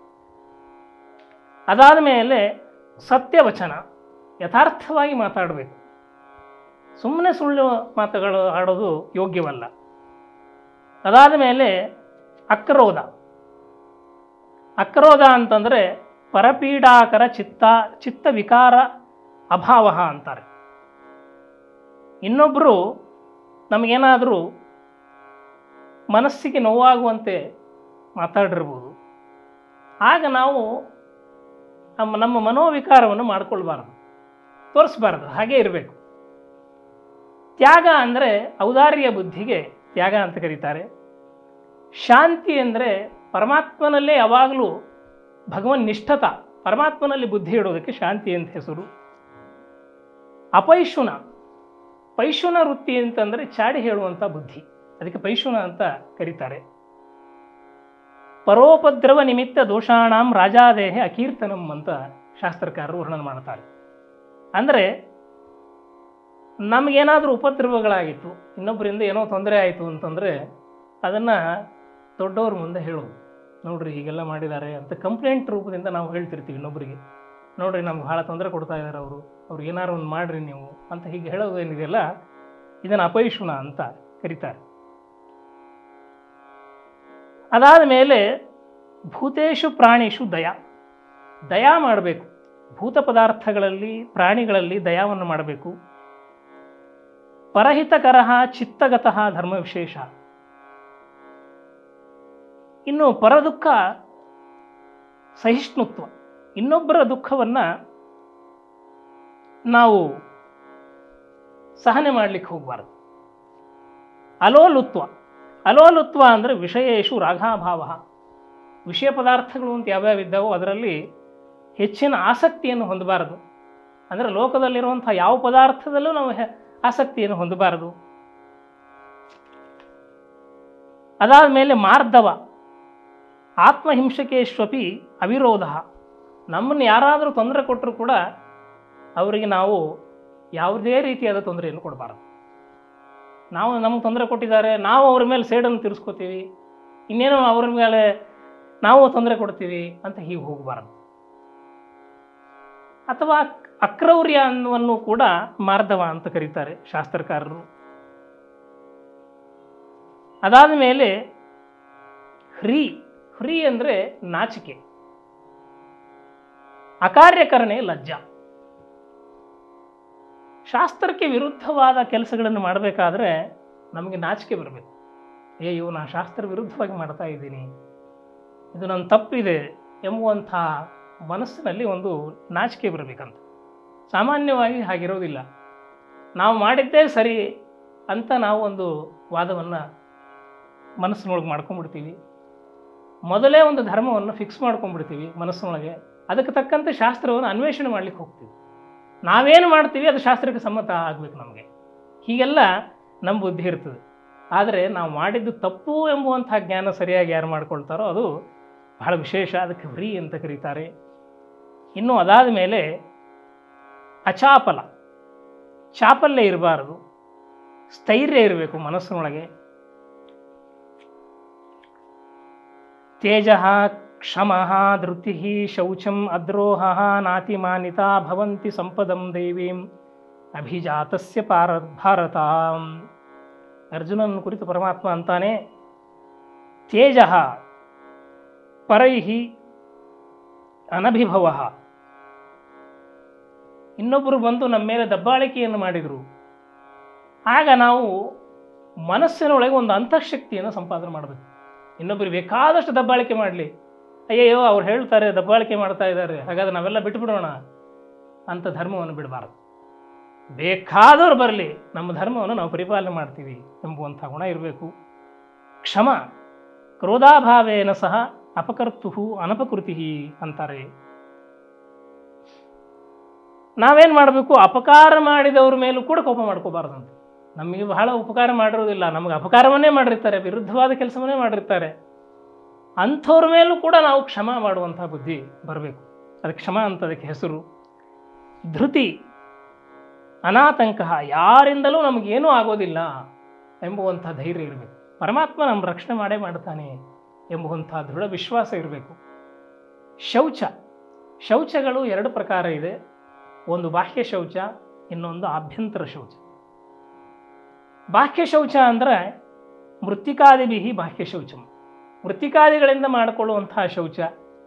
ಅದಾದ ಮೇಲೆ ಸತ್ಯವಚನ ಯಥಾರ್ಥವಾಗಿ ಮಾತಾಡಬೇಕು ಸುಮ್ಮನೆ ಸುಳ್ಳು ಮಾತುಗಳು ಆಡೋದು ಯೋಗ್ಯವಲ್ಲ ಅದಾದ ಮೇಲೆ ಅಕ್ರೋಧ ಅಕ್ರೋಧ ಅಂತಂದರೆ ಪರಪೀಡಾಕರ ಚಿತ್ತ ಚಿತ್ತ ವಿಕಾರ ಅಭಾವ ಅಂತಾರೆ ಇನ್ನೊಬ್ಬರು ನಮಗೇನಾದರೂ ಮನಸ್ಸಿಗೆ ನೋವಾಗುವಂತೆ ಮಾತಾಡಿರ್ಬೋದು ಆಗ ನಾವು ನಮ್ಮ ನಮ್ಮ ಮನೋವಿಕಾರವನ್ನು ಮಾಡಿಕೊಳ್ಬಾರ್ದು ತೋರಿಸ್ಬಾರ್ದು ಹಾಗೇ ಇರಬೇಕು ತ್ಯಾಗ ಅಂದರೆ ಔದಾರ್ಯ ಬುದ್ಧಿಗೆ ತ್ಯಾಗ ಅಂತ ಕರೀತಾರೆ ಶಾಂತಿ ಅಂದರೆ ಪರಮಾತ್ಮನಲ್ಲೇ ಯಾವಾಗಲೂ ಭಗವನ್ ನಿಷ್ಠತ ಪರಮಾತ್ಮನಲ್ಲಿ ಬುದ್ಧಿ ಇಡೋದಕ್ಕೆ ಶಾಂತಿ ಅಂತ ಹೆಸರು ಅಪೈಶುನ ಪೈಶುನ ವೃತ್ತಿ ಅಂತಂದರೆ ಚಾಡಿ ಹೇಳುವಂಥ ಬುದ್ಧಿ ಅದಕ್ಕೆ ಪೈಶುನ ಅಂತ ಕರೀತಾರೆ ಪರೋಪದ್ರವ ನಿಮಿತ್ತ ದೋಷಾಣಂ ರಾಜಾದೇಹ ಅಕೀರ್ತನಂ ಅಂತ ಶಾಸ್ತ್ರಕಾರರು ವರ್ಣನೆ ಮಾಡ್ತಾರೆ ಅಂದರೆ ನಮಗೇನಾದರೂ ಉಪದ್ರವಗಳಾಗಿತ್ತು ಇನ್ನೊಬ್ಬರಿಂದ ಏನೋ ತೊಂದರೆ ಆಯಿತು ಅಂತಂದರೆ ಅದನ್ನು ದೊಡ್ಡವ್ರ ಮುಂದೆ ಹೇಳೋದು ನೋಡ್ರಿ ಹೀಗೆಲ್ಲ ಮಾಡಿದ್ದಾರೆ ಅಂತ ಕಂಪ್ಲೇಂಟ್ ರೂಪದಿಂದ ನಾವು ಹೇಳ್ತಿರ್ತೀವಿ ಇನ್ನೊಬ್ಬರಿಗೆ ನೋಡ್ರಿ ನಮ್ಗೆ ಭಾಳ ತೊಂದರೆ ಕೊಡ್ತಾ ಇದ್ದಾರೆ ಅವರು ಅವ್ರು ಏನಾರು ಒಂದು ಮಾಡ್ರಿ ನೀವು ಅಂತ ಹೀಗೆ ಹೇಳೋದು ಏನಿದೆಯಲ್ಲ ಇದನ್ನು ಅಪೈಶುನ ಅಂತ ಕರೀತಾರೆ ಅದಾದ ಮೇಲೆ ಭೂತೇಶು ಪ್ರಾಣಿಷು ದಯ ದಯಾ ಮಾಡಬೇಕು ಭೂತ ಪದಾರ್ಥಗಳಲ್ಲಿ ಪ್ರಾಣಿಗಳಲ್ಲಿ ದಯಾವನ್ನು ಮಾಡಬೇಕು ಪರಹಿತಕರ ಚಿತ್ತಗತಃ ಧರ್ಮ ವಿಶೇಷ ಇನ್ನು ಪರದುಃಖ ಸಹಿಷ್ಣುತ್ವ ಇನ್ನೊಬ್ಬರ ದುಃಖವನ್ನು ನಾವು ಸಹನೆ ಮಾಡಲಿಕ್ಕೆ ಹೋಗಬಾರ್ದು ಅಲೋಲುತ್ವ ಅಲೋಲುತ್ವ ಅಂದರೆ ವಿಷಯೇಶು ರಾಘಾಭಾವ ವಿಷಯ ಪದಾರ್ಥಗಳು ಅಂತ ಯಾವ್ಯಾವ ಇದ್ದಾವೋ ಅದರಲ್ಲಿ ಹೆಚ್ಚಿನ ಆಸಕ್ತಿಯನ್ನು ಹೊಂದಬಾರದು ಅಂದರೆ ಲೋಕದಲ್ಲಿರುವಂಥ ಯಾವ ಪದಾರ್ಥದಲ್ಲೂ ನಾವು ಹೆ- ಆಸಕ್ತಿಯನ್ನು ಹೊಂದಬಾರದು ಅದಾದ ಮೇಲೆ ಮಾರ್ಧವ ಆತ್ಮಹಿಂಸಕೇಶ್ವಪಿ ಅವಿರೋಧ ನಮ್ಮನ್ನು ಯಾರಾದರೂ ತೊಂದರೆ ಕೊಟ್ಟರು ಕೂಡ ಅವರಿಗೆ ನಾವು ಯಾವುದೇ ರೀತಿಯಾದ ತೊಂದರೆಯನ್ನು ಕೊಡಬಾರದು ನಾವು ನಮಗೆ ತೊಂದರೆ ಕೊಟ್ಟಿದ್ದಾರೆ ನಾವು ಅವ್ರ ಮೇಲೆ ಸೇಡನ್ನು ತೀರಿಸ್ಕೋತೀವಿ ಇನ್ನೇನೋ ಅವ್ರ ಮೇಲೆ ನಾವು ತೊಂದರೆ ಕೊಡ್ತೀವಿ ಅಂತ ಹೀಗೆ ಹೋಗಬಾರದು ಅಥವಾ ಅಕ್ರೌರ್ಯ ಅನ್ನುವನ್ನು ಕೂಡ ಮಾರ್ಧವ ಅಂತ ಕರೀತಾರೆ ಶಾಸ್ತ್ರಕಾರರು ಅದಾದ ಮೇಲೆ ಹ್ರೀ ಹ್ರೀ ಅಂದರೆ ನಾಚಿಕೆ ಅಕಾರ್ಯಕರಣೆ ಲಜ್ಜ ಶಾಸ್ತ್ರಕ್ಕೆ ವಿರುದ್ಧವಾದ ಕೆಲಸಗಳನ್ನು ಮಾಡಬೇಕಾದ್ರೆ ನಮಗೆ ನಾಚಿಕೆ ಬರಬೇಕು ಅಯ್ಯೋ ನಾನು ಶಾಸ್ತ್ರ ವಿರುದ್ಧವಾಗಿ ಮಾಡ್ತಾ ಇದ್ದೀನಿ ಇದು ನನ್ನ ತಪ್ಪಿದೆ ಎಂಬುವಂಥ ಮನಸ್ಸಿನಲ್ಲಿ ಒಂದು ನಾಚಿಕೆ ಬರಬೇಕಂತ ಸಾಮಾನ್ಯವಾಗಿ ಹಾಗಿರೋದಿಲ್ಲ ನಾವು ಮಾಡಿದ್ದೇ ಸರಿ ಅಂತ ನಾವು ಒಂದು ವಾದವನ್ನು ಮನಸ್ಸಿನೊಳಗೆ ಮಾಡ್ಕೊಂಡ್ಬಿಡ್ತೀವಿ ಮೊದಲೇ ಒಂದು ಧರ್ಮವನ್ನು ಫಿಕ್ಸ್ ಮಾಡ್ಕೊಂಡ್ಬಿಡ್ತೀವಿ ಮನಸ್ಸಿನೊಳಗೆ ಅದಕ್ಕೆ ತಕ್ಕಂತೆ ಶಾಸ್ತ್ರವನ್ನು ಅನ್ವೇಷಣೆ ಮಾಡ್ಲಿಕ್ಕೆ ಹೋಗ್ತೀವಿ ನಾವೇನು ಮಾಡ್ತೀವಿ ಅದು ಶಾಸ್ತ್ರಕ್ಕೆ ಸಮ್ಮತ ಆಗಬೇಕು ನಮಗೆ ಹೀಗೆಲ್ಲ ನಮ್ಮ ಬುದ್ಧಿ ಇರ್ತದೆ ಆದರೆ ನಾವು ಮಾಡಿದ್ದು ತಪ್ಪು ಎಂಬುವಂಥ ಜ್ಞಾನ ಸರಿಯಾಗಿ ಯಾರು ಮಾಡ್ಕೊಳ್ತಾರೋ ಅದು ಬಹಳ ವಿಶೇಷ ಅದಕ್ಕೆ ವ್ರೀ ಅಂತ ಕರೀತಾರೆ ಇನ್ನು ಅದಾದ ಮೇಲೆ ಅಚಾಪಲ ಚಾಪಲ್ಯ ಇರಬಾರದು ಸ್ಥೈರ್ಯ ಇರಬೇಕು ಮನಸ್ಸಿನೊಳಗೆ ತೇಜ ಕ್ಷಮ ಧೃತಿ ಶೌಚಂ ಅದ್ರೋಹ ನಾತಿಮಾನಿತಾ ಭವಂತಿ ಸಂಪದಂ ದೇವೀಂ ಅಭಿಜಾತಸ್ಯ ಪಾರ ಭಾರತ ಅರ್ಜುನನ ಕುರಿತು ಪರಮಾತ್ಮ ಅಂತಾನೆ ತೇಜ ಪರೈ ಅನಭಿಭವ ಇನ್ನೊಬ್ಬರು ಬಂದು ನಮ್ಮ ಮೇಲೆ ದಬ್ಬಾಳಿಕೆಯನ್ನು ಮಾಡಿದರು ಆಗ ನಾವು ಮನಸ್ಸಿನೊಳಗೆ ಒಂದು ಅಂತಃಶಕ್ತಿಯನ್ನು ಸಂಪಾದನೆ ಮಾಡಬೇಕು ಇನ್ನೊಬ್ಬರು ಬೇಕಾದಷ್ಟು ದಬ್ಬಾಳಿಕೆ ಮಾಡಲಿ ಅಯ್ಯಯ್ಯೋ ಅವ್ರು ಹೇಳ್ತಾರೆ ದಬ್ಬಾಳಿಕೆ ಮಾಡ್ತಾ ಇದ್ದಾರೆ ಹಾಗಾದ್ರೆ ನಾವೆಲ್ಲ ಬಿಟ್ಬಿಡೋಣ ಅಂತ ಧರ್ಮವನ್ನು ಬಿಡಬಾರದು ಬೇಕಾದವ್ರು ಬರಲಿ ನಮ್ಮ ಧರ್ಮವನ್ನು ನಾವು ಪರಿಪಾಲನೆ ಮಾಡ್ತೀವಿ ಎಂಬುವಂಥ ಗುಣ ಇರಬೇಕು ಕ್ಷಮ ಕ್ರೋಧಾಭಾವೇನ ಸಹ ಅಪಕರ್ತು ಅನಪಕೃತಿ ಅಂತಾರೆ ನಾವೇನು ಮಾಡಬೇಕು ಅಪಕಾರ ಮಾಡಿದವ್ರ ಮೇಲೂ ಕೂಡ ಕೋಪ ಮಾಡ್ಕೋಬಾರ್ದಂತೆ ನಮಗೆ ಬಹಳ ಉಪಕಾರ ಮಾಡಿರೋದಿಲ್ಲ ನಮಗೆ ಅಪಕಾರವನ್ನೇ ಮಾಡಿರ್ತಾರೆ ವಿರುದ್ಧವಾದ ಕೆಲಸವನ್ನೇ ಮಾಡಿರ್ತಾರೆ ಅಂಥವ್ರ ಮೇಲೂ ಕೂಡ ನಾವು ಕ್ಷಮ ಮಾಡುವಂಥ ಬುದ್ಧಿ ಬರಬೇಕು ಅದಕ್ಕೆ ಕ್ಷಮ ಅಂತ ಅದಕ್ಕೆ ಹೆಸರು ಧೃತಿ ಅನಾತಂಕ ಯಾರಿಂದಲೂ ನಮಗೇನೂ ಆಗೋದಿಲ್ಲ ಎಂಬುವಂಥ ಧೈರ್ಯ ಇರಬೇಕು ಪರಮಾತ್ಮ ನಮ್ಮ ರಕ್ಷಣೆ ಮಾಡೇ ಮಾಡ್ತಾನೆ ಎಂಬುವಂಥ ದೃಢ ವಿಶ್ವಾಸ ಇರಬೇಕು ಶೌಚ ಶೌಚಗಳು ಎರಡು ಪ್ರಕಾರ ಇದೆ ಒಂದು ಬಾಹ್ಯ ಶೌಚ ಇನ್ನೊಂದು ಆಭ್ಯಂತರ ಶೌಚ ಬಾಹ್ಯ ಶೌಚ ಅಂದರೆ ಮೃತ್ತಿಕಾದಿಭಿ ಬಾಹ್ಯ ಶೌಚಂ ಮೃತ್ತಿಕಾದಿಗಳಿಂದ ಮಾಡಿಕೊಳ್ಳುವಂತಹ ಶೌಚ